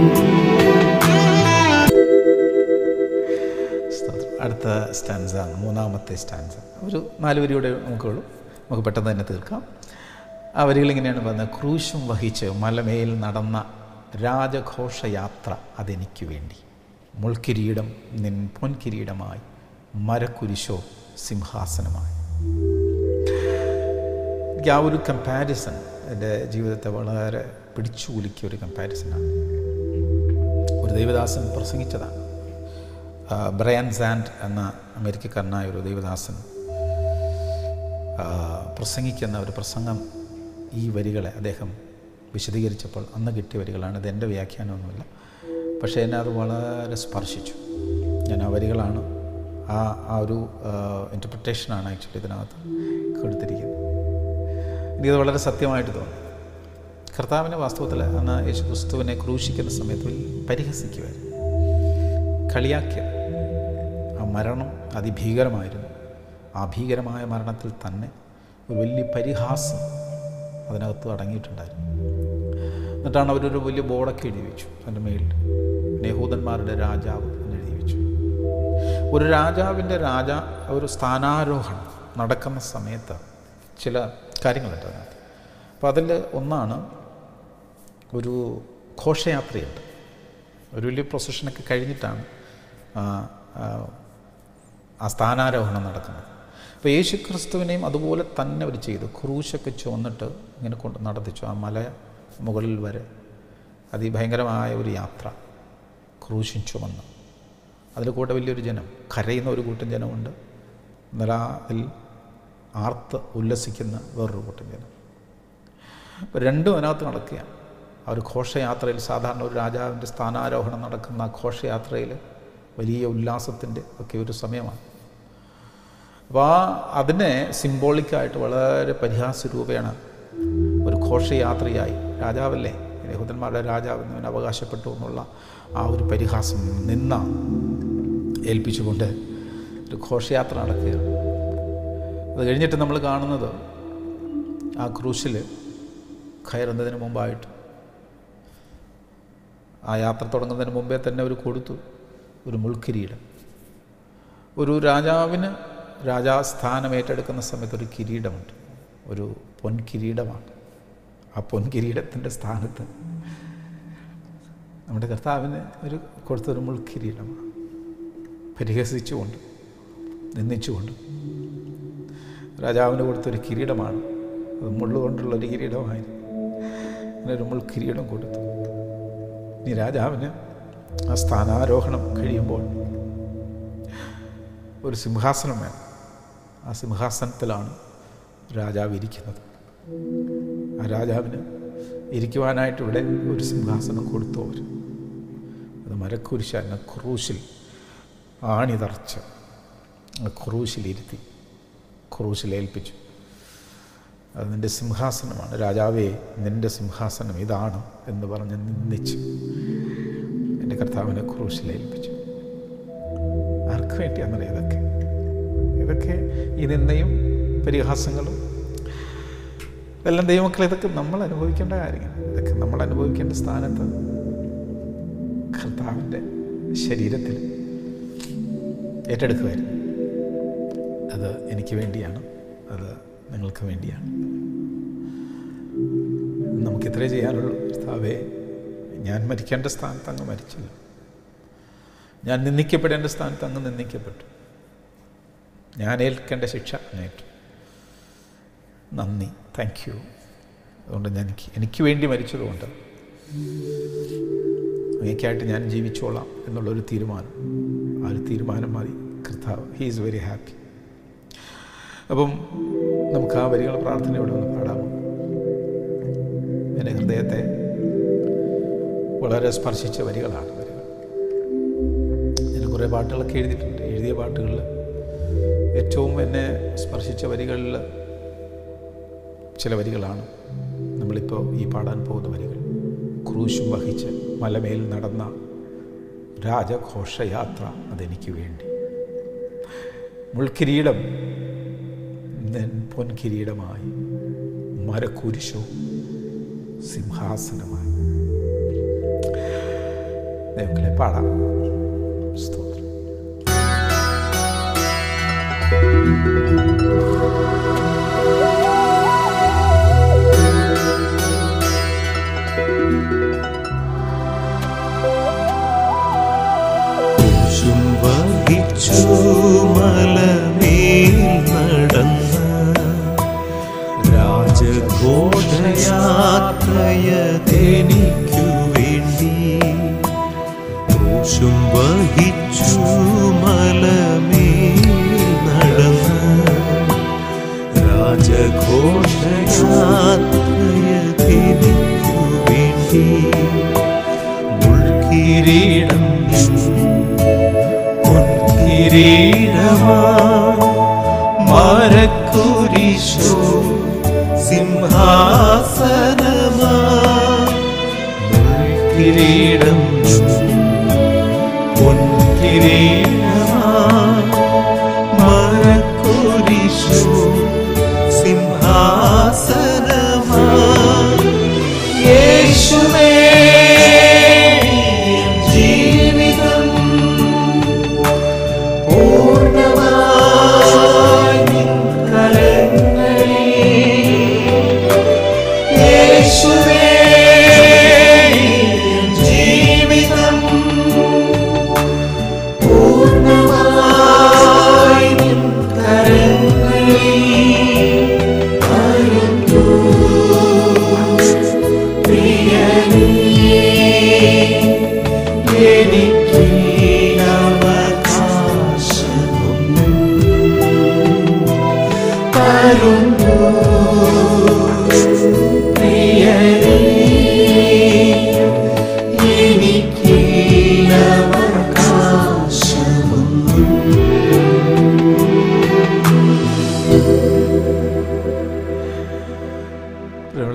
സ്തോത്രം. അടുത്ത സ്റ്റാൻസ മൂന്നാമത്തെ സ്റ്റാൻസ ഒരു നാല് വരിയുടെ നമുക്കുള്ളൂ നമുക്ക് പെട്ടെന്ന് തന്നെ തീർക്കാം ആ വരികൾ ഇങ്ങനെയാണ് പറയുന്നത് ക്രൂശും വഹിച്ച് മലമേൽ നടന്ന രാജഘോഷയാത്ര അതെനിക്ക് വേണ്ടി മുൾക്കിരീടം നിൻ പൊൻകിരീടമായി മരക്കുരിശോ സിംഹാസനമായി എനിക്ക് ആ ഒരു കമ്പാരിസൺ എൻ്റെ ജീവിതത്തെ വളരെ പിടിച്ചു കുലുക്കിയ ഒരു കമ്പാരിസനാണ് ഒരു ദൈവദാസൻ പ്രസംഗിച്ചതാണ് ആ, ബ്രയാൻ സാൻഡ് എന്ന അമേരിക്കക്കാരനായ ഒരു ദൈവദാസൻ ആ, പ്രസംഗിക്കുന്ന ഒരു പ്രസംഗം ഈ വരികളെ അദ്ദേഹം വിശദീകരിച്ചപ്പോൾ അന്ന് കിട്ടിയ വരികളാണ് ഇത് എൻ്റെ വ്യാഖ്യാനമൊന്നുമില്ല പക്ഷേ എന്നെ അത് വളരെ സ്പർശിച്ചു ഞാൻ ആ വരികളാണ് ആ ആ ഒരു ഇൻ്റർപ്രിട്ടേഷനാണ് ആക്ച്വലി ഇതിനകത്ത് കൊടുത്തിരിക്കുന്നത് എനിക്കത് വളരെ സത്യമായിട്ട് തോന്നി കർത്താവിനെ വാസ്തവത്തിൽ അന്ന് യേശു ക്രിസ്തുവിനെ ക്രൂശിക്കുന്ന സമയത്ത് വലിയ പരിഹസിക്കുമായിരുന്നു കളിയാക്കിയത് ആ മരണം അതിഭീകരമായിരുന്നു ആ ഭീകരമായ മരണത്തിൽ തന്നെ ഒരു വലിയ പരിഹാസം അതിനകത്ത് അടങ്ങിയിട്ടുണ്ടായിരുന്നു എന്നിട്ടാണ് അവരൊരു വലിയ ബോർഡൊക്കെ എഴുതി വെച്ചു അതിൻ്റെ മേളിൽ യഹൂദന്മാരുടെ രാജാവ് എന്ന് എഴുതി വെച്ചു ഒരു രാജാവിൻ്റെ രാജ ഒരു സ്ഥാനാരോഹണം നടക്കുന്ന സമയത്ത് ചില കാര്യങ്ങളുണ്ട് അതിനകത്ത് അപ്പോൾ അതിൽ ഒന്നാണ് ഒരു ഘോഷയാത്രയുണ്ട് ഒരു വലിയ പ്രൊസഷനൊക്കെ കഴിഞ്ഞിട്ടാണ് ആ, ആ, ആ സ്ഥാനാരോഹണം നടക്കുന്നത് അപ്പോൾ യേശു ക്രിസ്തുവിനെയും അതുപോലെ തന്നെ അവർ ചെയ്തു ക്രൂശൊക്കെ ചുവന്നിട്ട് ഇങ്ങനെ കൊണ്ട് നടത്തിച്ചു ആ മല മുകളിൽ വരെ അതിഭയങ്കരമായ ഒരു യാത്ര ക്രൂശും ചുമന്ന് അതിൽ കൂടെ വലിയൊരു ജനം കരയുന്ന ഒരു കൂട്ടം ജനമുണ്ട് എന്നാൽ ആ അതിൽ ആർത്ത് ഉല്ലസിക്കുന്ന വേറൊരു കൂട്ടം ജനം അപ്പോൾ രണ്ടും അതിനകത്ത് നടക്കുകയാണ് ആ ഒരു ഘോഷയാത്രയിൽ സാധാരണ ഒരു രാജാവിൻ്റെ സ്ഥാനാരോഹണം നടക്കുന്ന ആ ഘോഷയാത്രയിൽ വലിയ ഉല്ലാസത്തിൻ്റെ ഒക്കെ ഒരു സമയമാണ് അപ്പോൾ ആ അതിനെ സിംബോളിക്കായിട്ട് വളരെ പരിഹാസരൂപേണ ഒരു ഘോഷയാത്രയായി രാജാവല്ലേ യഹൂദന്മാരുടെ രാജാവ് എന്നവൻ അവകാശപ്പെട്ടു എന്നുള്ള ആ ഒരു പരിഹാസം നിന്ന ഏൽപ്പിച്ചുകൊണ്ട് ഒരു ഘോഷയാത്ര നടക്കുകയാണ് അത് കഴിഞ്ഞിട്ട് നമ്മൾ കാണുന്നത് ആ ക്രൂശിൽ കയറുന്നതിന് മുമ്പായിട്ട് ആ യാത്ര തുടങ്ങുന്നതിന് മുമ്പേ തന്നെ ഒരു കൊടുത്തു ഒരു മുൾക്കിരീടം ഒരു രാജാവിന് രാജാസ്ഥാനം ഏറ്റെടുക്കുന്ന സമയത്ത് ഒരു കിരീടമുണ്ട് ഒരു പൊൻകിരീടമാണ് ആ പൊൻകിരീടത്തിൻ്റെ സ്ഥാനത്ത് നമ്മുടെ കർത്താവിന് ഒരു കൊടുത്തൊരു മുൾക്കിരീടമാണ് പരിഹസിച്ചുകൊണ്ട് നിന്ദിച്ചുകൊണ്ട് രാജാവിന് കൊടുത്തൊരു കിരീടമാണ് അത് മുള്ളുകൊണ്ടുള്ള ഒരു കിരീടമായിരുന്നു അങ്ങനെ ഒരു മുൾക്കിരീടം കൊടുത്തു ഇനി രാജാവിന് ആ സ്ഥാനാരോഹണം കഴിയുമ്പോൾ ഒരു സിംഹാസനം വേണം ആ സിംഹാസനത്തിലാണ് രാജാവ് ഇരിക്കുന്നത് ആ രാജാവിന് ഇരിക്കുവാനായിട്ട് ഇവിടെ ഒരു സിംഹാസനം കൊടുത്തു അവർ അത് മരക്കുരിശാനെ ക്രൂശിൽ ആണിതറച്ച് ആ ക്രൂശിലിരുത്തി ക്രൂശിലേൽപ്പിച്ചു അത് നിൻ്റെ സിംഹാസനമാണ് രാജാവേ നിൻ്റെ സിംഹാസനം ഇതാണ് എന്ന് പറഞ്ഞ് നിന്ദിച്ച് എൻ്റെ കർത്താവിനെ ക്രൂശിലേൽപ്പിച്ചു ആർക്ക് വേണ്ടിയാണെന്നറിയാം ഇതൊക്കെ ഇതൊക്കെ ഈ നിന്ദയും പരിഹാസങ്ങളും ഇതെല്ലാം ദൈവമക്കൾ ഇതൊക്കെ നമ്മൾ അനുഭവിക്കേണ്ട കാര്യങ്ങൾ ഇതൊക്കെ നമ്മൾ അനുഭവിക്കേണ്ട സ്ഥാനത്ത് കർത്താവിൻ്റെ ശരീരത്തിൽ ഏറ്റെടുക്കുമായിരുന്നു അത് എനിക്ക് വേണ്ടിയാണ് അത് നിങ്ങൾക്ക് വേണ്ടിയാണ് നമുക്കിത്രേ ചെയ്യാനുള്ളൂ കർത്താവേ ഞാൻ മരിക്കേണ്ട സ്ഥാനത്ത് അങ്ങ് മരിച്ചില്ല ഞാൻ നിന്ദിക്കപ്പെടേണ്ട സ്ഥാനത്ത് അങ്ങ് നിന്ദിക്കപ്പെട്ടു ഞാൻ ഏൽക്കേണ്ട ശിക്ഷ അങ്ങേറ്റു നന്ദി താങ്ക് യു അതുകൊണ്ട് ഞാൻ എനിക്ക് എനിക്ക് വേണ്ടി മരിച്ചതുകൊണ്ട് അങ്ങേക്കായിട്ട് ഞാൻ ജീവിച്ചോളാം എന്നുള്ളൊരു തീരുമാനം ആ ഒരു തീരുമാനം മതി കർത്താവ് ഹീ ഈസ് വെരി ഹാപ്പി അപ്പം നമുക്ക് ആ വരികൾ പ്രാർത്ഥനയോടെ ഒന്ന് പാടാമോ എൻ്റെ ഹൃദയത്തെ വളരെ സ്പർശിച്ച വരികളാണ് വരികൾ ഞാൻ കുറേ പാട്ടുകളൊക്കെ എഴുതിയിട്ടുണ്ട് എഴുതിയ പാട്ടുകളിൽ ഏറ്റവും എന്നെ സ്പർശിച്ച വരികളിൽ ചില വരികളാണ് നമ്മളിപ്പോൾ ഈ പാടാൻ പോകുന്ന വരികൾ ക്രൂശും വഹിച്ച് മലമേൽ നടന്ന രാജഘോഷയാത്ര അതെനിക്ക് വേണ്ടി മുൾക്കിരീടം നെൻ പൊൻകിരീടമായി മരക്കുരിശോ സിംഹാസനമായി ദൈവങ്ങളെ പാടാം സ്തോത്രം ക്രൂശും വഹിച്ചു മലമേൽ നടന്ന രാജഘോഷയാത്രയതെനിക്കു വേണ്ടി ക്രൂശും വഹിച്ചു മലമേൽ നടന്ന രാജഘോഷയാത്രയതെനിക്കു വേണ്ടി മുൾക്കിരീടം പൊൻകിരീടമാ മരക്കുരിശോ സിംഹാസനമാ മുൾക്കിരീടം പൊൻകിരീടമാ മരക്കുരിശോ സിംഹാസനമാ യേശുവേ ജീവിതം പൂർണ്ണമായി നിൻ കരങ്ങളിൽ യേശുവേ ജീവിതം പൂർണ്ണമായി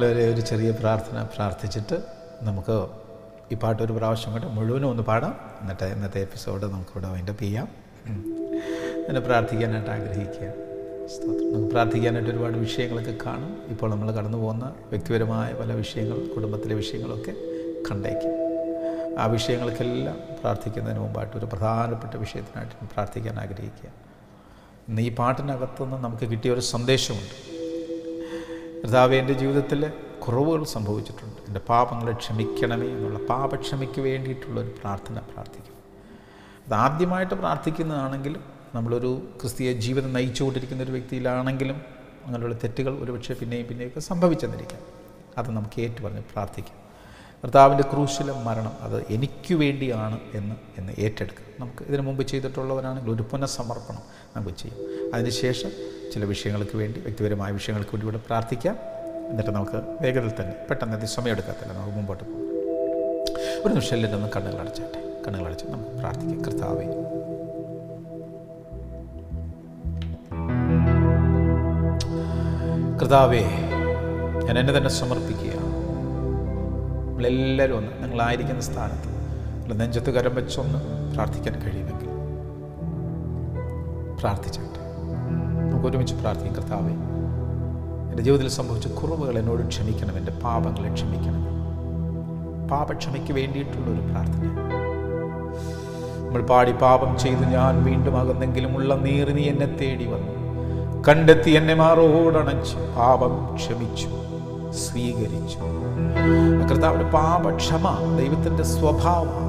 പ്രിയമുള്ളവരെ ഒരു ചെറിയ പ്രാർത്ഥന പ്രാർത്ഥിച്ചിട്ട് നമുക്ക് ഈ പാട്ട് ഒരു പ്രാവശ്യം കൊണ്ട് മുഴുവനും ഒന്ന് പാടാം എന്നിട്ട് ഇന്നത്തെ എപ്പിസോഡ് നമുക്കിവിടെ വൈൻഡപ്പ് ചെയ്യാം ഉം. അങ്ങനെ പ്രാർത്ഥിക്കാനായിട്ട് ആഗ്രഹിക്കുക സ്തോത്രം നമുക്ക് പ്രാർത്ഥിക്കാനായിട്ട് ഒരുപാട് വിഷയങ്ങളൊക്കെ കാണും ഇപ്പോൾ നമ്മൾ കടന്നു പോകുന്ന വ്യക്തിപരമായ പല വിഷയങ്ങൾ കുടുംബത്തിലെ വിഷയങ്ങളൊക്കെ കണ്ടേക്കും ആ വിഷയങ്ങൾക്കെല്ലാം പ്രാർത്ഥിക്കുന്നതിന് മുമ്പായിട്ട് ഒരു പ്രധാനപ്പെട്ട വിഷയത്തിനായിട്ട് പ്രാർത്ഥിക്കാൻ ആഗ്രഹിക്കുക ഇന്ന് ഈ പാട്ടിനകത്തുനിന്ന് നമുക്ക് കിട്ടിയ ഒരു സന്ദേശമുണ്ട് കർത്താവെ എൻ്റെ ജീവിതത്തിൽ കുറവുകൾ സംഭവിച്ചിട്ടുണ്ട് എൻ്റെ പാപങ്ങളെ ക്ഷമിക്കണമേ എന്നുള്ള പാപക്ഷമയ്ക്ക് വേണ്ടിയിട്ടുള്ള ഒരു പ്രാർത്ഥന പ്രാർത്ഥിക്കും അത് ആദ്യമായിട്ട് പ്രാർത്ഥിക്കുന്നതാണെങ്കിലും നമ്മളൊരു ക്രിസ്തീയ ജീവിതം നയിച്ചുകൊണ്ടിരിക്കുന്ന ഒരു വ്യക്തിയിലാണെങ്കിലും അങ്ങനെയുള്ള തെറ്റുകൾ ഒരുപക്ഷെ പിന്നെയും പിന്നെയൊക്കെ സംഭവിച്ചെന്നിരിക്കാം അത് നമുക്ക് ഏറ്റു പറഞ്ഞ് പ്രാർത്ഥിക്കാം കർത്താവിൻ്റെ ക്രൂശിലെ മരണം അത് എനിക്ക് വേണ്ടിയാണ് എന്ന് എന്ന് ഏറ്റെടുക്കുക നമുക്ക് ഇതിനു മുമ്പ് ചെയ്തിട്ടുള്ളവരാണെങ്കിൽ ഒരു പുനഃസമർപ്പണം നമുക്ക് ചെയ്യാം അതിനുശേഷം ചില വിഷയങ്ങൾക്ക് വേണ്ടി വ്യക്തിപരമായ വിഷയങ്ങൾക്ക് വേണ്ടി ഇവിടെ പ്രാർത്ഥിക്കാം എന്നിട്ട് നമുക്ക് വേഗത്തിൽ തന്നെ പെട്ടെന്ന് അധികം സമയമെടുക്കത്തില്ല നമുക്ക് മുമ്പോട്ട് പോകും ഒരു നിമിഷം എല്ലാവരും ഒന്ന് കണ്ണുകൾ അടച്ചാട്ടെ കണ്ണുകൾ അടച്ച് നമുക്ക് പ്രാർത്ഥിക്കാം കർത്താവേ കർത്താവേ ഞാൻ എന്നെ തന്നെ സമർപ്പിക്കുക നമ്മളെല്ലാവരും ഒന്ന് നിങ്ങളായിരിക്കുന്ന സ്ഥാനത്ത് നിങ്ങൾ നെഞ്ചത്ത് കരം വെച്ചൊന്ന് പ്രാർത്ഥിക്കാൻ കഴിയുമെങ്കിൽ പ്രാർത്ഥിച്ചാട്ടെ നമുക്ക് ഒരുമിച്ച് പ്രാർത്ഥിക്കും കർത്താവേ എൻ്റെ ജീവിതത്തിൽ സംഭവിച്ച കുറവുകൾ എന്നോട് ക്ഷമിക്കണം എൻ്റെ പാപങ്ങളെ ക്ഷമിക്കണം പാപക്ഷമയ്ക്ക് വേണ്ടിയിട്ടുള്ള ഒരു പ്രാർത്ഥന നമ്മൾ പാടി പാപം ചെയ്തു ഞാൻ വീണ്ടും അകന്നെങ്കിലും ഉള്ള നീറി നീ എന്നെ തേടി വന്നു കണ്ടെത്തി എന്നെ മാറോടണച്ച് പാപം ക്ഷമിച്ചു സ്വീകരിച്ചു കർത്താവിന്റെ പാപക്ഷമ ദൈവത്തിൻ്റെ സ്വഭാവമാണ്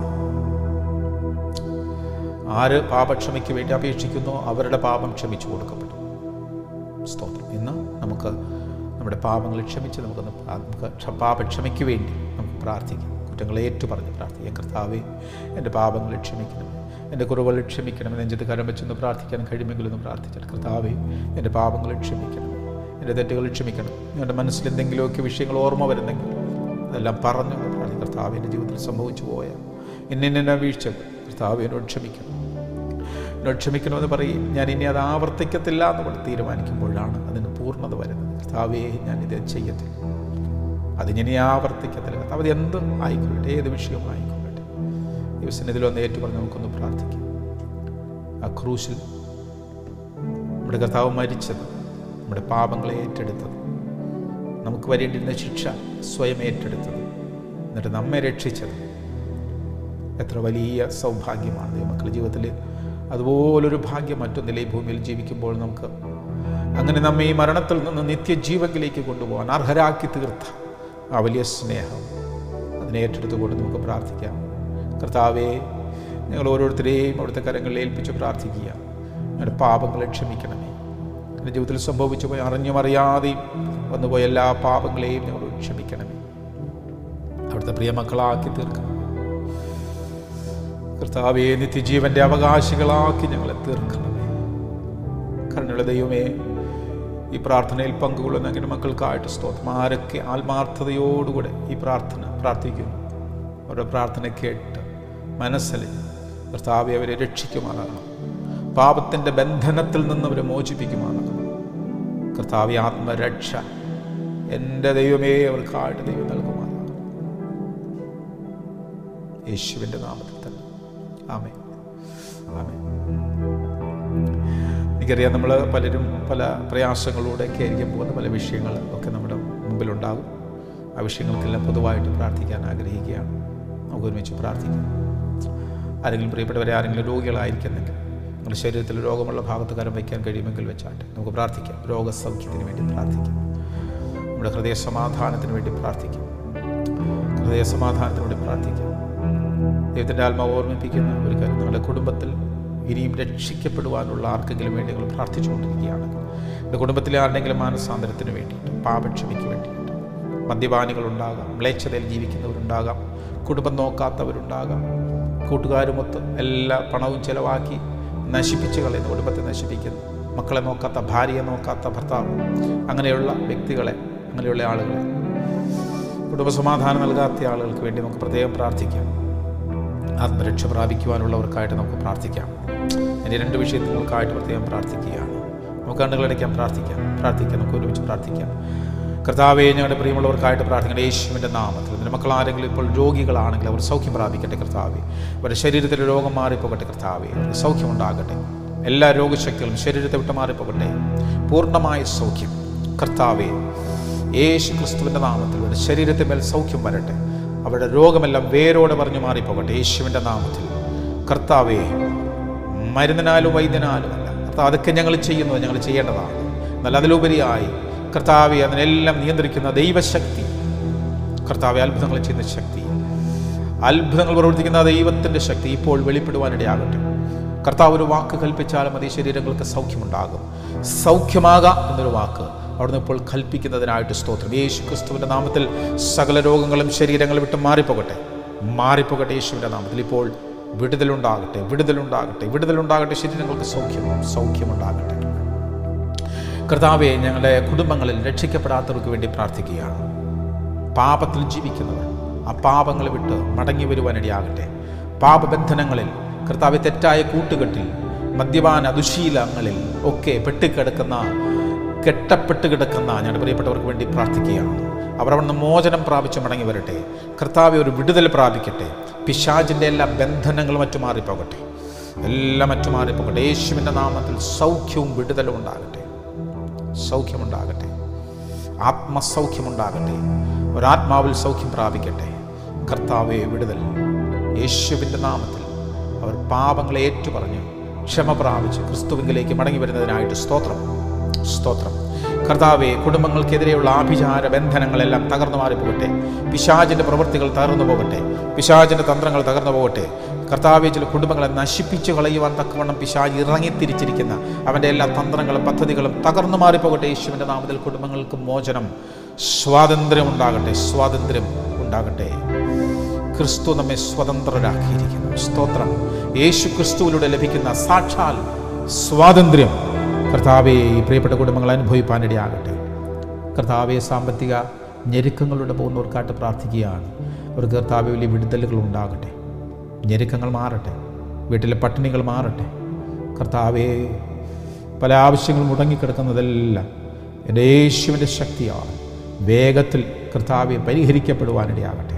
ആര് പാപക്ഷമയ്ക്ക് വേണ്ടി അപേക്ഷിക്കുന്നോ അവരുടെ പാപം ക്ഷമിച്ചു കൊടുക്കപ്പെടും സ്തോത്രം ഇന്ന് നമുക്ക് നമ്മുടെ പാപങ്ങൾ ക്ഷമിച്ച് നമുക്കൊന്ന് പ്രാ- നമുക്ക് ക്ഷ- പാപക്ഷമയ്ക്ക് വേണ്ടി നമുക്ക് പ്രാർത്ഥിക്കാം കുറ്റങ്ങളെ ഏറ്റു പറഞ്ഞ് പ്രാർത്ഥിക്കാം കർത്താവേ എൻ്റെ പാപങ്ങളെ ക്ഷമിക്കണം എൻ്റെ കുറവുകളെ ക്ഷമിക്കണം നെഞ്ചത്ത് കരം വെച്ചൊന്ന് പ്രാർത്ഥിക്കാൻ കഴിയുമെങ്കിലൊന്ന് പ്രാർത്ഥിച്ചാൽ കർത്താവേ എൻ്റെ പാപങ്ങളെ ക്ഷമിക്കണം എൻ്റെ തെറ്റുകൾ ക്ഷമിക്കണം എൻ്റെ മനസ്സിൽ എന്തെങ്കിലുമൊക്കെ വിഷയങ്ങൾ ഓർമ്മ വരുന്നെങ്കിൽ അതെല്ലാം പറഞ്ഞു പ്രാർത്ഥിക്കും കർത്താവ് എൻ്റെ ജീവിതത്തിൽ സംഭവിച്ചു പോയ ഇന്നിന്ന വീഴ്ചകൾ കർത്താവ് എന്നോട് ക്ഷമിക്കണം എന്നോട് ക്ഷമിക്കണമെന്ന് പറയും ഞാൻ ഇനി അത് ആവർത്തിക്കത്തില്ല എന്ന് കൂടെ തീരുമാനിക്കുമ്പോഴാണ് അതിന് പൂർണ്ണത വരുന്നത് കർത്താവേ ഞാൻ ഇത് ചെയ്യത്തില്ല അതിനി ആവർത്തിക്കത്തില്ല കർത്താവ് അത് എന്ത് ആയിക്കൊള്ളട്ടെ ഏത് വിഷയവും ആയിക്കൊള്ളട്ടെ ദിവസത്തിനെതിൽ വന്ന് ഏറ്റു പറഞ്ഞ് നമുക്കൊന്ന് പ്രാർത്ഥിക്കാം ആ ക്രൂശിൽ നമ്മുടെ കർത്താവ് മരിച്ചത് നമ്മുടെ പാപങ്ങളെ ഏറ്റെടുത്തത് നമുക്ക് വരേണ്ടിരുന്ന ശിക്ഷ സ്വയം ഏറ്റെടുത്തത് എന്നിട്ട് നമ്മെ രക്ഷിച്ചത് എത്ര വലിയ സൗഭാഗ്യമാണ് ദൈവമക്കളുടെ ജീവിതത്തിൽ അതുപോലൊരു ഭാഗ്യം മറ്റൊന്നില്ല ഈ ഭൂമിയിൽ ജീവിക്കുമ്പോൾ നമുക്ക് അങ്ങനെ നമ്മെ ഈ മരണത്തിൽ നിന്ന് നിത്യജീവങ്കിലേക്ക് കൊണ്ടുപോകാൻ അർഹരാക്കി തീർത്ത ആ വലിയ സ്നേഹം അതിനെ ഏറ്റെടുത്തുകൊണ്ട് നമുക്ക് പ്രാർത്ഥിക്കാം കർത്താവേ ഞങ്ങൾ ഓരോരുത്തരെയും അവിടുത്തെ കരങ്ങളിൽ ഏൽപ്പിച്ച് പ്രാർത്ഥിക്കുക ഞങ്ങളുടെ പാപങ്ങളെ ക്ഷമിക്കണമേ എൻ്റെ ജീവിതത്തിൽ സംഭവിച്ചു പോയി അറിഞ്ഞും അറിയാതെയും വന്നുപോയ എല്ലാ പാപങ്ങളെയും ഞങ്ങളോട് ക്ഷമിക്കണമേ അവിടുത്തെ പ്രിയ മക്കളാക്കി തീർക്കണം കർത്താവെ നിത്യജീവന്റെ അവകാശികളാക്കി ഞങ്ങളെ തീർക്കണമേ കരുണയുള്ള ദൈവമേ ഈ പ്രാർത്ഥനയിൽ പങ്കുകൊള്ളുന്ന അങ്ങനെ മക്കൾക്കായിട്ട് സ്തോത്രം ആരൊക്കെ ആത്മാർത്ഥതയോടുകൂടെ ഈ പ്രാർത്ഥന പ്രാർത്ഥിക്കുന്നു അവരുടെ പ്രാർത്ഥന കേട്ട് മനസ്സലിഞ്ഞ് കർത്താവെ അവരെ രക്ഷിക്കുമാറാകണം പാപത്തിൻ്റെ ബന്ധനത്തിൽ നിന്ന് അവരെ മോചിപ്പിക്കുമാറാകണം കർത്താവെ ആത്മരക്ഷ എൻ്റെ ദൈവമേ അവർക്കായിട്ട് ദൈവം നൽകുമാറാകണം യേശുവിൻ്റെ നാമത്തിൽ തന്നെ ആമേ ആമേ എനിക്കറിയാം നമ്മൾ പലരും പല പ്രയാസങ്ങളിലൂടെയൊക്കെ ആയിരിക്കും പോകുന്ന പല വിഷയങ്ങൾ ഒക്കെ നമ്മുടെ മുമ്പിലുണ്ടാകും ആ വിഷയങ്ങൾക്കെല്ലാം പൊതുവായിട്ട് പ്രാർത്ഥിക്കാൻ ആഗ്രഹിക്കുകയാണ് നമുക്ക് ഒരുമിച്ച് പ്രാർത്ഥിക്കാം ആരെങ്കിലും പ്രിയപ്പെട്ടവരെ ആരെങ്കിലും രോഗികളായിരിക്കുന്നെങ്കിൽ നിങ്ങളുടെ ശരീരത്തിൽ രോഗമുള്ള ഭാഗത്ത് കരം വയ്ക്കാൻ കഴിയുമെങ്കിൽ വെച്ചാട്ടെ നമുക്ക് പ്രാർത്ഥിക്കാം രോഗസൗഖ്യത്തിന് വേണ്ടി പ്രാർത്ഥിക്കാം നമ്മുടെ ഹൃദയ സമാധാനത്തിന് വേണ്ടി പ്രാർത്ഥിക്കാം ഹൃദയ സമാധാനത്തിന് വേണ്ടി പ്രാർത്ഥിക്കാം ദൈവത്തിൻ്റെ ആത്മാവ് ഓർമ്മിപ്പിക്കുന്ന ഒരു കാര്യം നിങ്ങളുടെ കുടുംബത്തിൽ ഇനിയും രക്ഷിക്കപ്പെടുവാനുള്ള ആർക്കെങ്കിലും വേണ്ടി നിങ്ങൾ പ്രാർത്ഥിച്ചുകൊണ്ടിരിക്കുകയാണ് എൻ്റെ കുടുംബത്തിലെ ആരുടെങ്കിലും മാനസാന്തരത്തിന് വേണ്ടിയിട്ട് പാപക്ഷമയ്ക്ക് വേണ്ടിയിട്ട് മദ്യപാനികളുണ്ടാകാം മ്ലേച്ഛതയിൽ ജീവിക്കുന്നവരുണ്ടാകാം കുടുംബം നോക്കാത്തവരുണ്ടാകാം കൂട്ടുകാരുമൊത്ത് എല്ലാ പണവും ചെലവാക്കി നശിപ്പിച്ച് കളയുന്ന കുടുംബത്തെ നശിപ്പിക്കുന്നു മക്കളെ നോക്കാത്ത ഭാര്യയെ നോക്കാത്ത ഭർത്താവ് അങ്ങനെയുള്ള വ്യക്തികളെ അങ്ങനെയുള്ള ആളുകളെ കുടുംബസമാധാനം നൽകാത്ത ആളുകൾക്ക് വേണ്ടി നമുക്ക് പ്രത്യേകം പ്രാർത്ഥിക്കാം ആത്മരക്ഷ പ്രാപിക്കുവാനുള്ളവർക്കായിട്ട് നമുക്ക് പ്രാർത്ഥിക്കാം എൻ്റെ രണ്ട് വിഷയങ്ങൾക്കായിട്ട് പ്രത്യേകം പ്രാർത്ഥിക്കുകയാണ് നമുക്ക് കണ്ണുകളടയ്ക്കാൻ പ്രാർത്ഥിക്കാം പ്രാർത്ഥിക്കാം നമുക്ക് ഒരുമിച്ച് പ്രാർത്ഥിക്കാം കർത്താവെ ഞങ്ങളുടെ പ്രിയമുള്ളവർക്കായിട്ട് പ്രാർത്ഥിക്കണം യേശുവിൻ്റെ നാമത്തിൽ ഇതിൻ്റെ മക്കൾ ആരെങ്കിലും ഇപ്പോൾ രോഗികളാണെങ്കിൽ അവർ സൗഖ്യം പ്രാപിക്കട്ടെ കർത്താവെ അവരുടെ ശരീരത്തിലെ രോഗം മാറിപ്പോകട്ടെ കർത്താവെ അവർക്ക് സൗഖ്യമുണ്ടാകട്ടെ എല്ലാ രോഗശക്തികളും ശരീരത്തെ വിട്ട് മാറിപ്പോകട്ടെ പൂർണ്ണമായ സൗഖ്യം കർത്താവെ യേശു ക്രിസ്തുവിൻ്റെ നാമത്തിൽ അവരുടെ ശരീരത്തെ മേൽ സൗഖ്യം വരട്ടെ അവരുടെ രോഗമെല്ലാം വേരോടെ പറഞ്ഞു മാറിപ്പോകട്ടെ യേശുവിൻ്റെ നാമത്തിൽ കർത്താവെ മരുന്നിനാലും വൈദ്യനാലും അല്ല കർത്താവ് അതൊക്കെ ഞങ്ങൾ ചെയ്യുന്നത് ഞങ്ങൾ ചെയ്യേണ്ടതാണ് എന്നാൽ അതിലുപരിയായി കർത്താവെ അതിനെല്ലാം നിയന്ത്രിക്കുന്ന ദൈവശക്തി കർത്താവെ അത്ഭുതങ്ങൾ ചെയ്യുന്ന ശക്തി അത്ഭുതങ്ങൾ പ്രവർത്തിക്കുന്ന ദൈവത്തിൻ്റെ ശക്തി ഇപ്പോൾ വെളിപ്പെടുവാനിടയാകട്ടെ കർത്താവ് ഒരു വാക്ക് കൽപ്പിച്ചാലും മതി ശരീരങ്ങൾക്ക് സൗഖ്യമുണ്ടാകും സൗഖ്യമാകാം എന്നൊരു വാക്ക് അവിടുന്ന് ഇപ്പോൾ കൽപ്പിക്കുന്നതിനായിട്ട് സ്തോത്രം യേശു ക്രിസ്തുവിൻ്റെ നാമത്തിൽ സകല രോഗങ്ങളും ശരീരങ്ങളും വിട്ട് മാറിപ്പോകട്ടെ മാറിപ്പോകട്ടെ യേശുവിൻ്റെ നാമത്തിൽ ഇപ്പോൾ വിടുതലുണ്ടാകട്ടെ വിടുതലുണ്ടാകട്ടെ വിടുതലുണ്ടാകട്ടെ ശരീരങ്ങൾക്ക് സൗഖ്യം സൗഖ്യമുണ്ടാകട്ടെ കർത്താവെ ഞങ്ങളുടെ കുടുംബങ്ങളിൽ രക്ഷിക്കപ്പെടാത്തവർക്ക് വേണ്ടി പ്രാർത്ഥിക്കുകയാണ് പാപത്തിൽ ജീവിക്കുന്നവർ ആ പാപങ്ങൾ വിട്ട് മടങ്ങി വരുവാനിടയാകട്ടെ പാപബന്ധനങ്ങളിൽ കർത്താവ് തെറ്റായ കൂട്ടുകെട്ടിൽ മദ്യപാന ദുശീലങ്ങളിൽ ഒക്കെ പെട്ടിക്കിടക്കുന്ന കെട്ടപ്പെട്ട് കിടക്കുന്ന ഞങ്ങളുടെ പ്രിയപ്പെട്ടവർക്ക് വേണ്ടി പ്രാർത്ഥിക്കുകയാണ് അവർ അവിടുന്ന് മോചനം പ്രാപിച്ച് മടങ്ങി വരട്ടെ കർത്താവ് ഒരു വിടുതൽ പ്രാപിക്കട്ടെ പിശാചിൻ്റെ എല്ലാ ബന്ധനങ്ങളും മറ്റു മാറിപ്പോകട്ടെ എല്ലാം മറ്റു മാറിപ്പോകട്ടെ യേശുവിൻ്റെ നാമത്തിൽ സൗഖ്യവും വിടുതലും ഉണ്ടാകട്ടെ സൗഖ്യമുണ്ടാകട്ടെ ആത്മസൗഖ്യമുണ്ടാകട്ടെ ഒരാത്മാവിൽ സൗഖ്യം പ്രാപിക്കട്ടെ കർത്താവെ വിടുതൽ യേശുവിൻ്റെ നാമത്തിൽ അവർ പാപങ്ങളെ ഏറ്റുപറഞ്ഞ് ക്ഷമ പ്രാപിച്ച് ക്രിസ്തുവിങ്കിലേക്ക് മടങ്ങി വരുന്നതിനായിട്ട് സ്തോത്രം സ്തോത്രം കർത്താവെ കുടുംബങ്ങൾക്കെതിരെയുള്ള ആഭിചാര ബന്ധനങ്ങളെല്ലാം തകർന്നു മാറിപ്പോകട്ടെ പിശാചിൻ്റെ പ്രവൃത്തികൾ തകർന്നു പോകട്ടെ പിശാചിൻ്റെ തന്ത്രങ്ങൾ തകർന്നു പോകട്ടെ കർത്താവെ ചില കുടുംബങ്ങളെ നശിപ്പിച്ചു കളയുവാൻ തക്കവണ്ണം പിശാജ് ഇറങ്ങിത്തിരിച്ചിരിക്കുന്ന അവൻ്റെ എല്ലാ തന്ത്രങ്ങളും പദ്ധതികളും തകർന്നു മാറിപ്പോകട്ടെ യേശുവിൻ്റെ നാമത്തിൽ കുടുംബങ്ങൾക്ക് മോചനം സ്വാതന്ത്ര്യം ഉണ്ടാകട്ടെ സ്വാതന്ത്ര്യം ഉണ്ടാകട്ടെ ക്രിസ്തു നമ്മെ സ്വതന്ത്രരാക്കിയിരിക്കുന്നു സ്തോത്രം യേശു ക്രിസ്തുവിലൂടെ ലഭിക്കുന്ന സാക്ഷാൽ സ്വാതന്ത്ര്യം കർത്താവെ ഈ പ്രിയപ്പെട്ട കുടുംബങ്ങൾ അനുഭവിപ്പാനിടയാകട്ടെ കർത്താവെ സാമ്പത്തിക ഞെരുക്കങ്ങളിലൂടെ പോകുന്നവർക്കായിട്ട് പ്രാർത്ഥിക്കുകയാണ് അവർക്ക് കർത്താവെ വലിയ വിടുതലുകൾ ഉണ്ടാകട്ടെ ഞെരുക്കങ്ങൾ മാറട്ടെ വീട്ടിലെ പട്ടിണികൾ മാറട്ടെ കർത്താവെ പല ആവശ്യങ്ങൾ മുടങ്ങിക്കിടക്കുന്നതെല്ലാം എൻ്റെ യേശുവിൻ്റെ ശക്തിയാണ് വേഗത്തിൽ കർത്താവെ പരിഹരിക്കപ്പെടുവാനിടയാകട്ടെ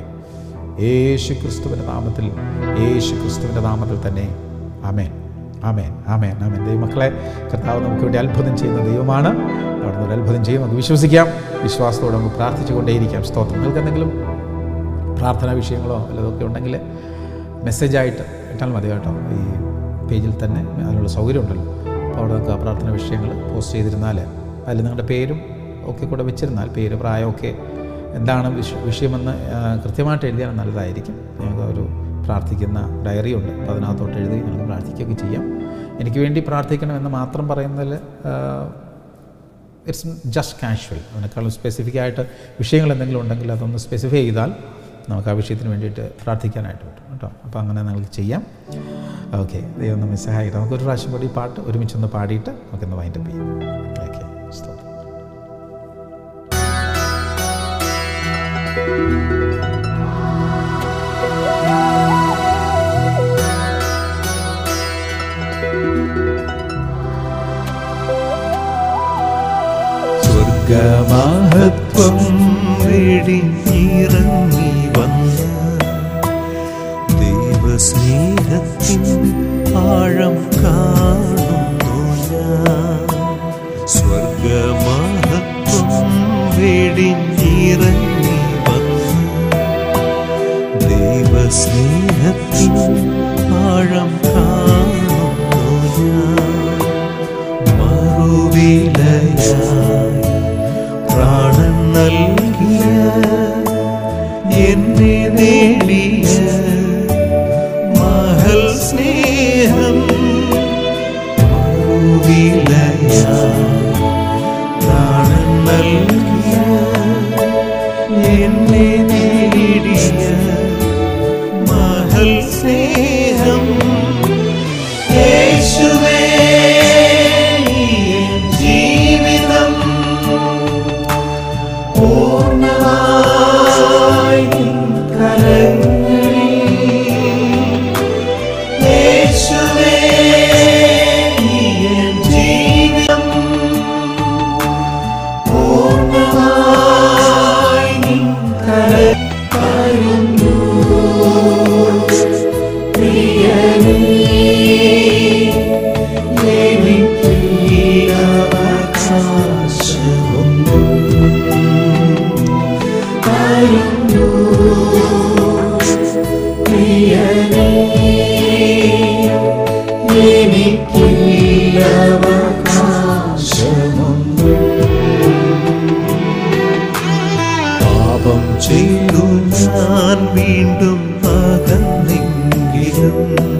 യേശു ക്രിസ്തുവിൻ്റെ നാമത്തിൽ യേശു ക്രിസ്തുവിൻ്റെ നാമത്തിൽ തന്നെ ആമേൻ ആമേൻ ആമേൻ ആമേൻ ദൈവമക്കളെ കർത്താവ് നമുക്ക് വേണ്ടി അത്ഭുതം ചെയ്യുന്ന ദൈവമാണ് അവിടുന്ന് ഒരു അത്ഭുതം ചെയ്യും നമുക്ക് വിശ്വസിക്കാം വിശ്വാസത്തോടെ നമുക്ക് പ്രാർത്ഥിച്ചുകൊണ്ടേയിരിക്കാം സ്തോത്രം നിങ്ങൾക്ക് എന്തെങ്കിലും പ്രാർത്ഥനാ വിഷയങ്ങളോ വല്ലതൊക്കെ ഉണ്ടെങ്കിൽ മെസ്സേജായിട്ട് ഇട്ടാൽ മതി കേട്ടോ ഈ പേജിൽ തന്നെ അതിനുള്ള സൗകര്യമുണ്ടല്ലോ അപ്പോൾ അവിടെ നമുക്ക് ആ പ്രാർത്ഥന വിഷയങ്ങൾ പോസ്റ്റ് ചെയ്തിരുന്നാൽ അതിൽ നിങ്ങളുടെ പേരും ഒക്കെ കൂടെ വെച്ചിരുന്നാൽ പേര് പ്രായമൊക്കെ എന്താണ് വിഷ വിഷയമെന്ന് ആ, കൃത്യമായിട്ട് എഴുതിയാൽ നല്ലതായിരിക്കും ഞങ്ങൾക്ക് ഒരു പ്രാർത്ഥിക്കുന്ന ഡയറി ഉണ്ട് അപ്പോൾ അതിനകത്തോട്ട് എഴുതി ഞങ്ങൾ പ്രാർത്ഥിക്കുകയൊക്കെ ചെയ്യാം എനിക്ക് വേണ്ടി പ്രാർത്ഥിക്കണമെന്ന് മാത്രം പറയുന്നതിൽ ഇറ്റ്സ് ജസ്റ്റ് കാഷ്വൽ അതിനേക്കാളും സ്പെസിഫിക് ആയിട്ട് വിഷയങ്ങൾ എന്തെങ്കിലും ഉണ്ടെങ്കിൽ അതൊന്ന് സ്പെസിഫൈ ചെയ്താൽ നമുക്ക് ആ വിഷയത്തിന് വേണ്ടിയിട്ട് പ്രാർത്ഥിക്കാനായിട്ട് പറ്റും കേട്ടോ അപ്പോൾ അങ്ങനെ നിങ്ങൾക്ക് ചെയ്യാം ഓക്കെ ദൈവം നമ്മെ സഹായിക്കട്ടെ നമുക്കൊരു പ്രാവശ്യം കൂടി ഈ പാട്ട് ഒരുമിച്ചൊന്ന് പാടിയിട്ട് നമുക്കൊന്ന് വൈൻഡപ്പ് ചെയ്യാം ഓക്കെ സ്തോത്രം സ്വർഗമഹത്വം വെടിഞ്ഞിറങ്ങി വന്ന ദൈവസ്നേഹത്തിൻ ആഴം കാണുന്നു ഞാൻ സ്വർഗമഹത്വം വെടിഞ്ഞിറങ്ങി വന്ന ദൈവസ്നേഹത്തിൻ ആഴം കാണുന്നു ഞാൻ മറുവിലയായി പ്രാണൻ നൽകിയ എന്നെ നേടിയ മഹൽ സ്നേഹം മറുവിലയായി പ്രാണൻ നൽകിയ പാപം ചെയ്തു ഞാൻ വീണ്ടും അകന്നെങ്കിലും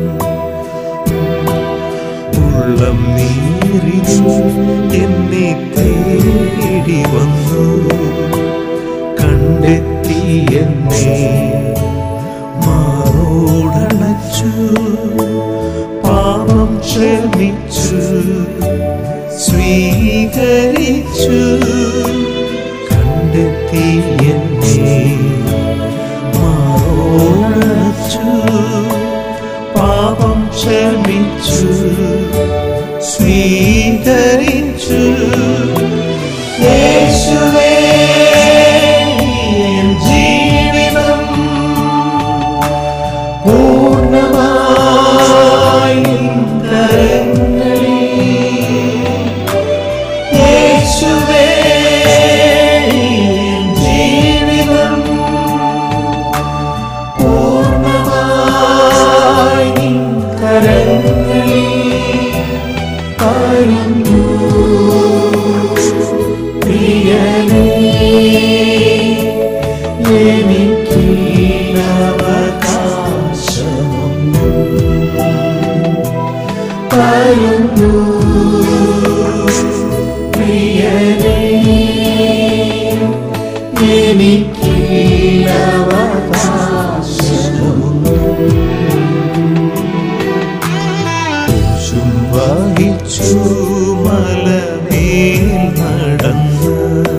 ഉള്ളം നീറിൽ എന്നെ തേടി വന്നു കണ്ടെത്തി എന്നെ മാറോടണച്ചു പാപം ക്ഷമിച്ചു സ്വീകരിച്ചു കണ്ടെത്തി എന്നെ മാറോടണച്ചു പാപം ക്ഷമിച്ചു സ്വീകരിച്ചു യേശുവേ എൻ ജീവിതം പൂർണ്ണമായി നിൻ കരങ്ങളിൽ യേശുവേ എൻ ജീവിതം പൂർണ്ണമായി നിൻ കരങ്ങളിൽ തരുന്നു പ്രിയനേ എനിക്കീലവകാശമൊന്നും തരുന്നു പ്രിയനേ എനിക്കീലവകാശമൊന്നും വഹിച്ചു മലമേൽ നടന്ന്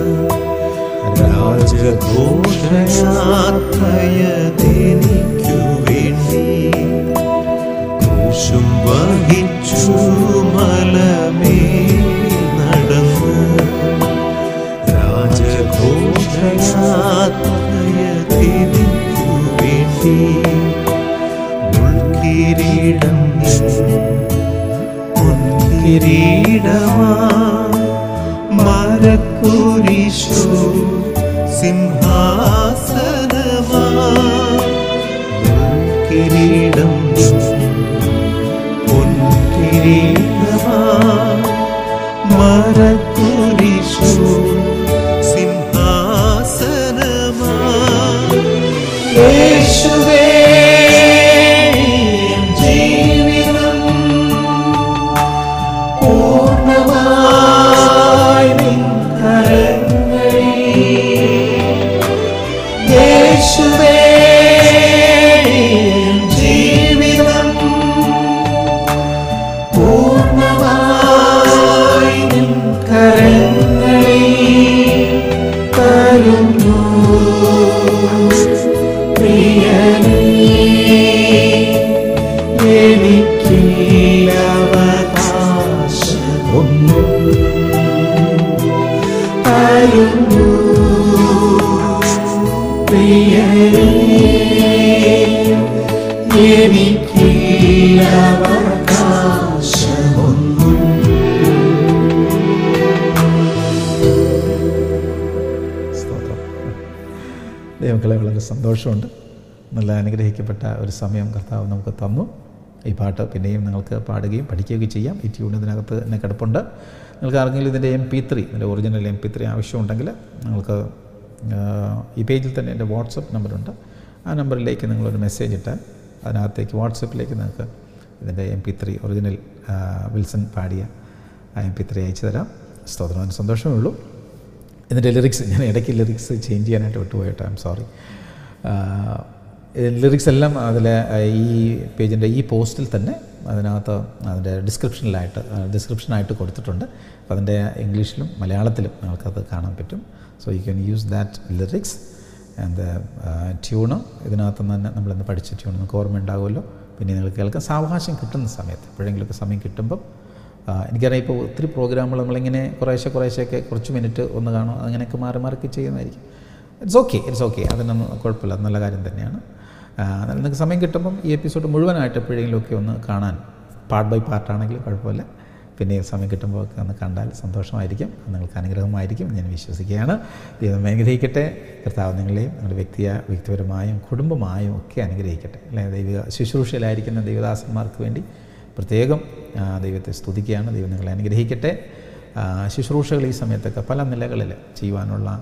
രാജഘോഷയാത്രയതെനിക്കു വേണ്ടി ക്രൂശും വഹിച്ചു മലമേൽ നടന്ന് രാജഘോഷയാത്രയതെനിക്കു വേണ്ടി മുൾക്കിരീടം മുൻകിരീടമാ മരക്കുരിശു സിംഹാസനമാ കിരീടം പൊൻകിരീടമാ മരക്കുരിശു സിംഹാസനമാ യേശുവേ എൻ ജീവിതം പൂർണ്ണമായി നിൻ കരങ്ങളിൽ യേശുവേ എൻ ജീവിതം പൂർണ്ണമായി നിൻ കരങ്ങളിൽ തരുന്നു പ്രിയനേ എനിക്കില്ലവകാശമൊന്നും തരുന്നു പ്രിയനേ എനിക്കില്ലവകാശമൊന്നും സ്തോത്രം ദൈവങ്ങളെ വളരെ സന്തോഷമുണ്ട് നല്ല അനുഗ്രഹിക്കപ്പെട്ട ഒരു സമയം കർത്താവ് നമുക്ക് തന്നു ഈ പാട്ട് പിന്നെയും നിങ്ങൾക്ക് പാടുകയും പഠിക്കുകയും ചെയ്യാം ഈ ട്യൂൺ ഇതിനകത്ത് തന്നെ കിടപ്പുണ്ട് നിങ്ങൾക്ക് ആർക്കെങ്കിലും ഇതിൻ്റെ എം പി ത്രീ ഇതിൻ്റെ ഒറിജിനൽ എം പി ത്രീ ആവശ്യമുണ്ടെങ്കിൽ നിങ്ങൾക്ക് ആ, ഈ പേജിൽ തന്നെ എൻ്റെ വാട്സപ്പ് നമ്പറുണ്ട് ആ നമ്പറിലേക്ക് നിങ്ങളൊരു മെസ്സേജ് ഇട്ടാൽ അതിനകത്തേക്ക് വാട്സപ്പിലേക്ക് നിങ്ങൾക്ക് ഇതിൻ്റെ എം പി ത്രീ ഒറിജിനൽ ആ, വിൽസൺ പാടിയ ആ എം പി ത്രീ അയച്ചു തരാം സ്തോത്രം അതിന് സന്തോഷമേ ഉള്ളൂ ഇതിൻ്റെ ലിറിക്സ് ഞാൻ ഇടയ്ക്ക് ലിറിക്സ് ചേഞ്ച് ചെയ്യാനായിട്ട് വിട്ടുപോയിട്ട് ഐ എം സോറി ലിറിക്സ് എല്ലാം അതിൽ ഈ പേജിൻ്റെ ഈ പോസ്റ്റിൽ തന്നെ അതിനകത്ത് അതിൻ്റെ ഡിസ്ക്രിപ്ഷനിലായിട്ട് ഡിസ്ക്രിപ്ഷനായിട്ട് കൊടുത്തിട്ടുണ്ട് അപ്പോൾ അതിൻ്റെ ഇംഗ്ലീഷിലും മലയാളത്തിലും നിങ്ങൾക്കത് കാണാൻ പറ്റും so you can use that lyrics and tune ഇതിനകത്ത് തന്നെ നമ്മളിന്ന് പഠിച്ച ട്യൂൺ നിങ്ങൾക്ക് ഓർമ്മ ഉണ്ടാകുമല്ലോ പിന്നെ നിങ്ങൾ കേൾക്കാൻ സാവകാശം കിട്ടുന്ന സമയത്ത് എപ്പോഴെങ്കിലുമൊക്കെ സമയം കിട്ടുമ്പം ആ, എനിക്കറിയാം ഇപ്പോൾ ഒത്തിരി പ്രോഗ്രാമുകൾ നമ്മളിങ്ങനെ കുറേശ്ശെ കുറേശ്ശെയൊക്കെ കുറച്ച് മിനിറ്റ് ഒന്ന് കാണും അങ്ങനെയൊക്കെ മാറി മാറിയൊക്കെ ചെയ്യുന്നതായിരിക്കും ഇറ്റ്സ് ഓക്കെ ഇറ്റ്സ് ഓക്കെ അതിനൊന്നും കുഴപ്പമില്ല അത് നല്ല കാര്യം തന്നെയാണ് ആ, എന്നാൽ നിങ്ങൾക്ക് സമയം കിട്ടുമ്പം ഈ എപ്പിസോഡ് മുഴുവനായിട്ട് എപ്പോഴെങ്കിലുമൊക്കെ ഒന്ന് കാണാൻ പാർട്ട് ബൈ പാർട്ടാണെങ്കിലും കുഴപ്പമില്ല പിന്നെ സമയം കിട്ടുമ്പോൾ ഒക്കെ ഒന്ന് കണ്ടാൽ സന്തോഷമായിരിക്കും അത് നിങ്ങൾക്ക് അനുഗ്രഹമായിരിക്കും ഞാൻ വിശ്വസിക്കുകയാണ് ദൈവം അനുഗ്രഹിക്കട്ടെ കർത്താവ് നിങ്ങളെയും നിങ്ങളുടെ വ്യക്തിയ വ്യക്തിപരമായും കുടുംബമായും ഒക്കെ അനുഗ്രഹിക്കട്ടെ അല്ലെ ദൈവിക ശുശ്രൂഷയിലായിരിക്കുന്ന ദൈവദാസന്മാർക്ക് വേണ്ടി പ്രത്യേകം ആ, ദൈവത്തെ സ്തുതിക്കുകയാണ് ദൈവം നിങ്ങളെ അനുഗ്രഹിക്കട്ടെ ആ, ശുശ്രൂഷകൾ ഈ സമയത്തൊക്കെ പല നിലകളിൽ ചെയ്യുവാനുള്ള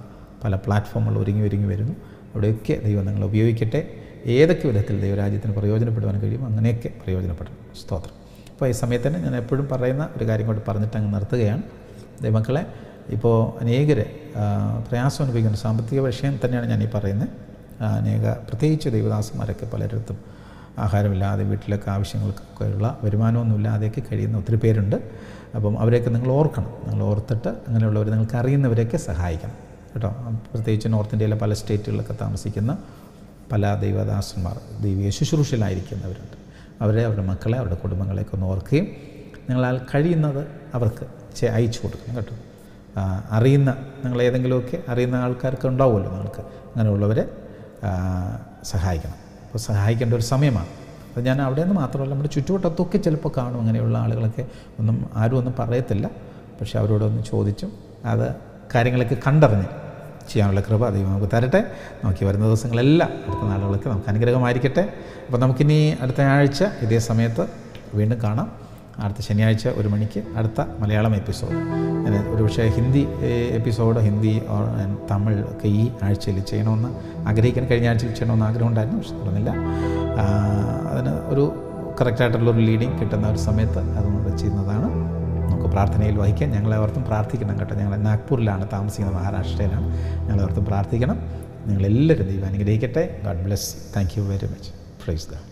പല പ്ലാറ്റ്ഫോമുകൾ ഒരുങ്ങി ഒരുങ്ങി വരുന്നു അവിടെയൊക്കെ ദൈവം നിങ്ങളെ ഉപയോഗിക്കട്ടെ ഏതൊക്കെ വിധത്തിൽ ദൈവരാജ്യത്തിന് പ്രയോജനപ്പെടുവാൻ കഴിയും അങ്ങനെയൊക്കെ പ്രയോജനപ്പെടണം സ്തോത്രം അപ്പോൾ ഈ സമയത്ത് തന്നെ ഞാൻ എപ്പോഴും പറയുന്ന ഒരു കാര്യം കൊണ്ട് പറഞ്ഞിട്ട് അങ്ങ് നിർത്തുകയാണ് ദൈവമക്കളെ ഇപ്പോൾ അനേകർ പ്രയാസം അനുഭവിക്കുന്ന സാമ്പത്തിക വിഷയം തന്നെയാണ് ഞാൻ ഈ പറയുന്നത് ആ, അനേക പ്രത്യേകിച്ച് ദൈവദാസന്മാരൊക്കെ പലരിടത്തും ആഹാരമില്ലാതെ വീട്ടിലൊക്കെ ആവശ്യങ്ങൾക്കൊക്കെ ഉള്ള വരുമാനമൊന്നുമില്ലാതെയൊക്കെ കഴിയുന്ന ഒത്തിരി പേരുണ്ട് അപ്പം അവരെയൊക്കെ നിങ്ങൾ ഓർക്കണം നിങ്ങൾ ഓർത്തിട്ട് അങ്ങനെയുള്ളവർ നിങ്ങൾക്ക് അറിയുന്നവരെയൊക്കെ സഹായിക്കണം കേട്ടോ പ്രത്യേകിച്ച് നോർത്ത് ഇന്ത്യയിലെ പല സ്റ്റേറ്റുകളിലൊക്കെ താമസിക്കുന്ന പല ദൈവദാസന്മാർ ദൈവീയ ശുശ്രൂഷയിലായിരിക്കുന്നവരുണ്ട് അവരെ അവരുടെ മക്കളെ അവരുടെ കുടുംബങ്ങളെയൊക്കെ ഒന്ന് ഓർക്കുകയും നിങ്ങളാൽ കഴിയുന്നത് അവർക്ക് ചെ അയച്ചു കൊടുക്കണം കേട്ടോ ആ, അറിയുന്ന നിങ്ങൾ ഏതെങ്കിലുമൊക്കെ അറിയുന്ന ആൾക്കാർക്ക് ഉണ്ടാവുമല്ലോ നിങ്ങൾക്ക് അങ്ങനെയുള്ളവരെ ആ, സഹായിക്കണം അപ്പോൾ സഹായിക്കേണ്ട ഒരു സമയമാണ് അത് ഞാൻ അവിടെ നിന്ന് മാത്രമല്ല നമ്മുടെ ചുറ്റുവട്ടത്തൊക്കെ ചിലപ്പോൾ കാണും അങ്ങനെയുള്ള ആളുകളൊക്കെ ഒന്നും ആരും ഒന്നും പറയത്തില്ല പക്ഷെ അവരോടൊന്ന് ചോദിച്ചും അത് കാര്യങ്ങളൊക്കെ കണ്ടറിഞ്ഞ് ചെയ്യാനുള്ള കൃപ ദൈവം നമുക്ക് തരട്ടെ നോക്കി വരുന്ന ദിവസങ്ങളെല്ലാം അടുത്ത നാളുകളൊക്കെ നമുക്ക് അനുഗ്രഹമായിരിക്കട്ടെ അപ്പോൾ നമുക്കിനി അടുത്ത ആഴ്ച ഇതേ സമയത്ത് വീണ്ടും കാണാം അടുത്ത ശനിയാഴ്ച ഒരു മണിക്ക് അടുത്ത മലയാളം എപ്പിസോഡ് ഞാൻ ഒരുപക്ഷെ ഹിന്ദി ഏഹ്, എപ്പിസോഡ് ഹിന്ദി ഓർ, ഏഹ്, തമിഴ് ഒക്കെ ഈ ആഴ്ചയിൽ ചെയ്യണമെന്ന് ആഗ്രഹിക്കാൻ കഴിഞ്ഞ ആഴ്ചയിൽ ചെയ്യണമെന്ന് ആഗ്രഹം ഉണ്ടായിരുന്നു പക്ഷെ നടന്നില്ല ആ, അതിന് ഒരു കറക്റ്റായിട്ടുള്ള ഒരു ലീഡിങ് കിട്ടുന്ന ഒരു സമയത്ത് അതുകൊണ്ട് ചെയ്യുന്നതാണ് നമുക്ക് പ്രാർത്ഥനയിൽ വഹിക്കാം ഞങ്ങളെ ഓർത്തും പ്രാർത്ഥിക്കണം കേട്ടോ ഞങ്ങൾ നാഗ്പൂരിലാണ് താമസിക്കുന്നത് മഹാരാഷ്ട്രയിലാണ് ഞങ്ങളെ ഓർത്തും പ്രാർത്ഥിക്കണം നിങ്ങളെല്ലാവരും ദൈവം അനുഗ്രഹിക്കട്ടെ God bless thank you very much praise the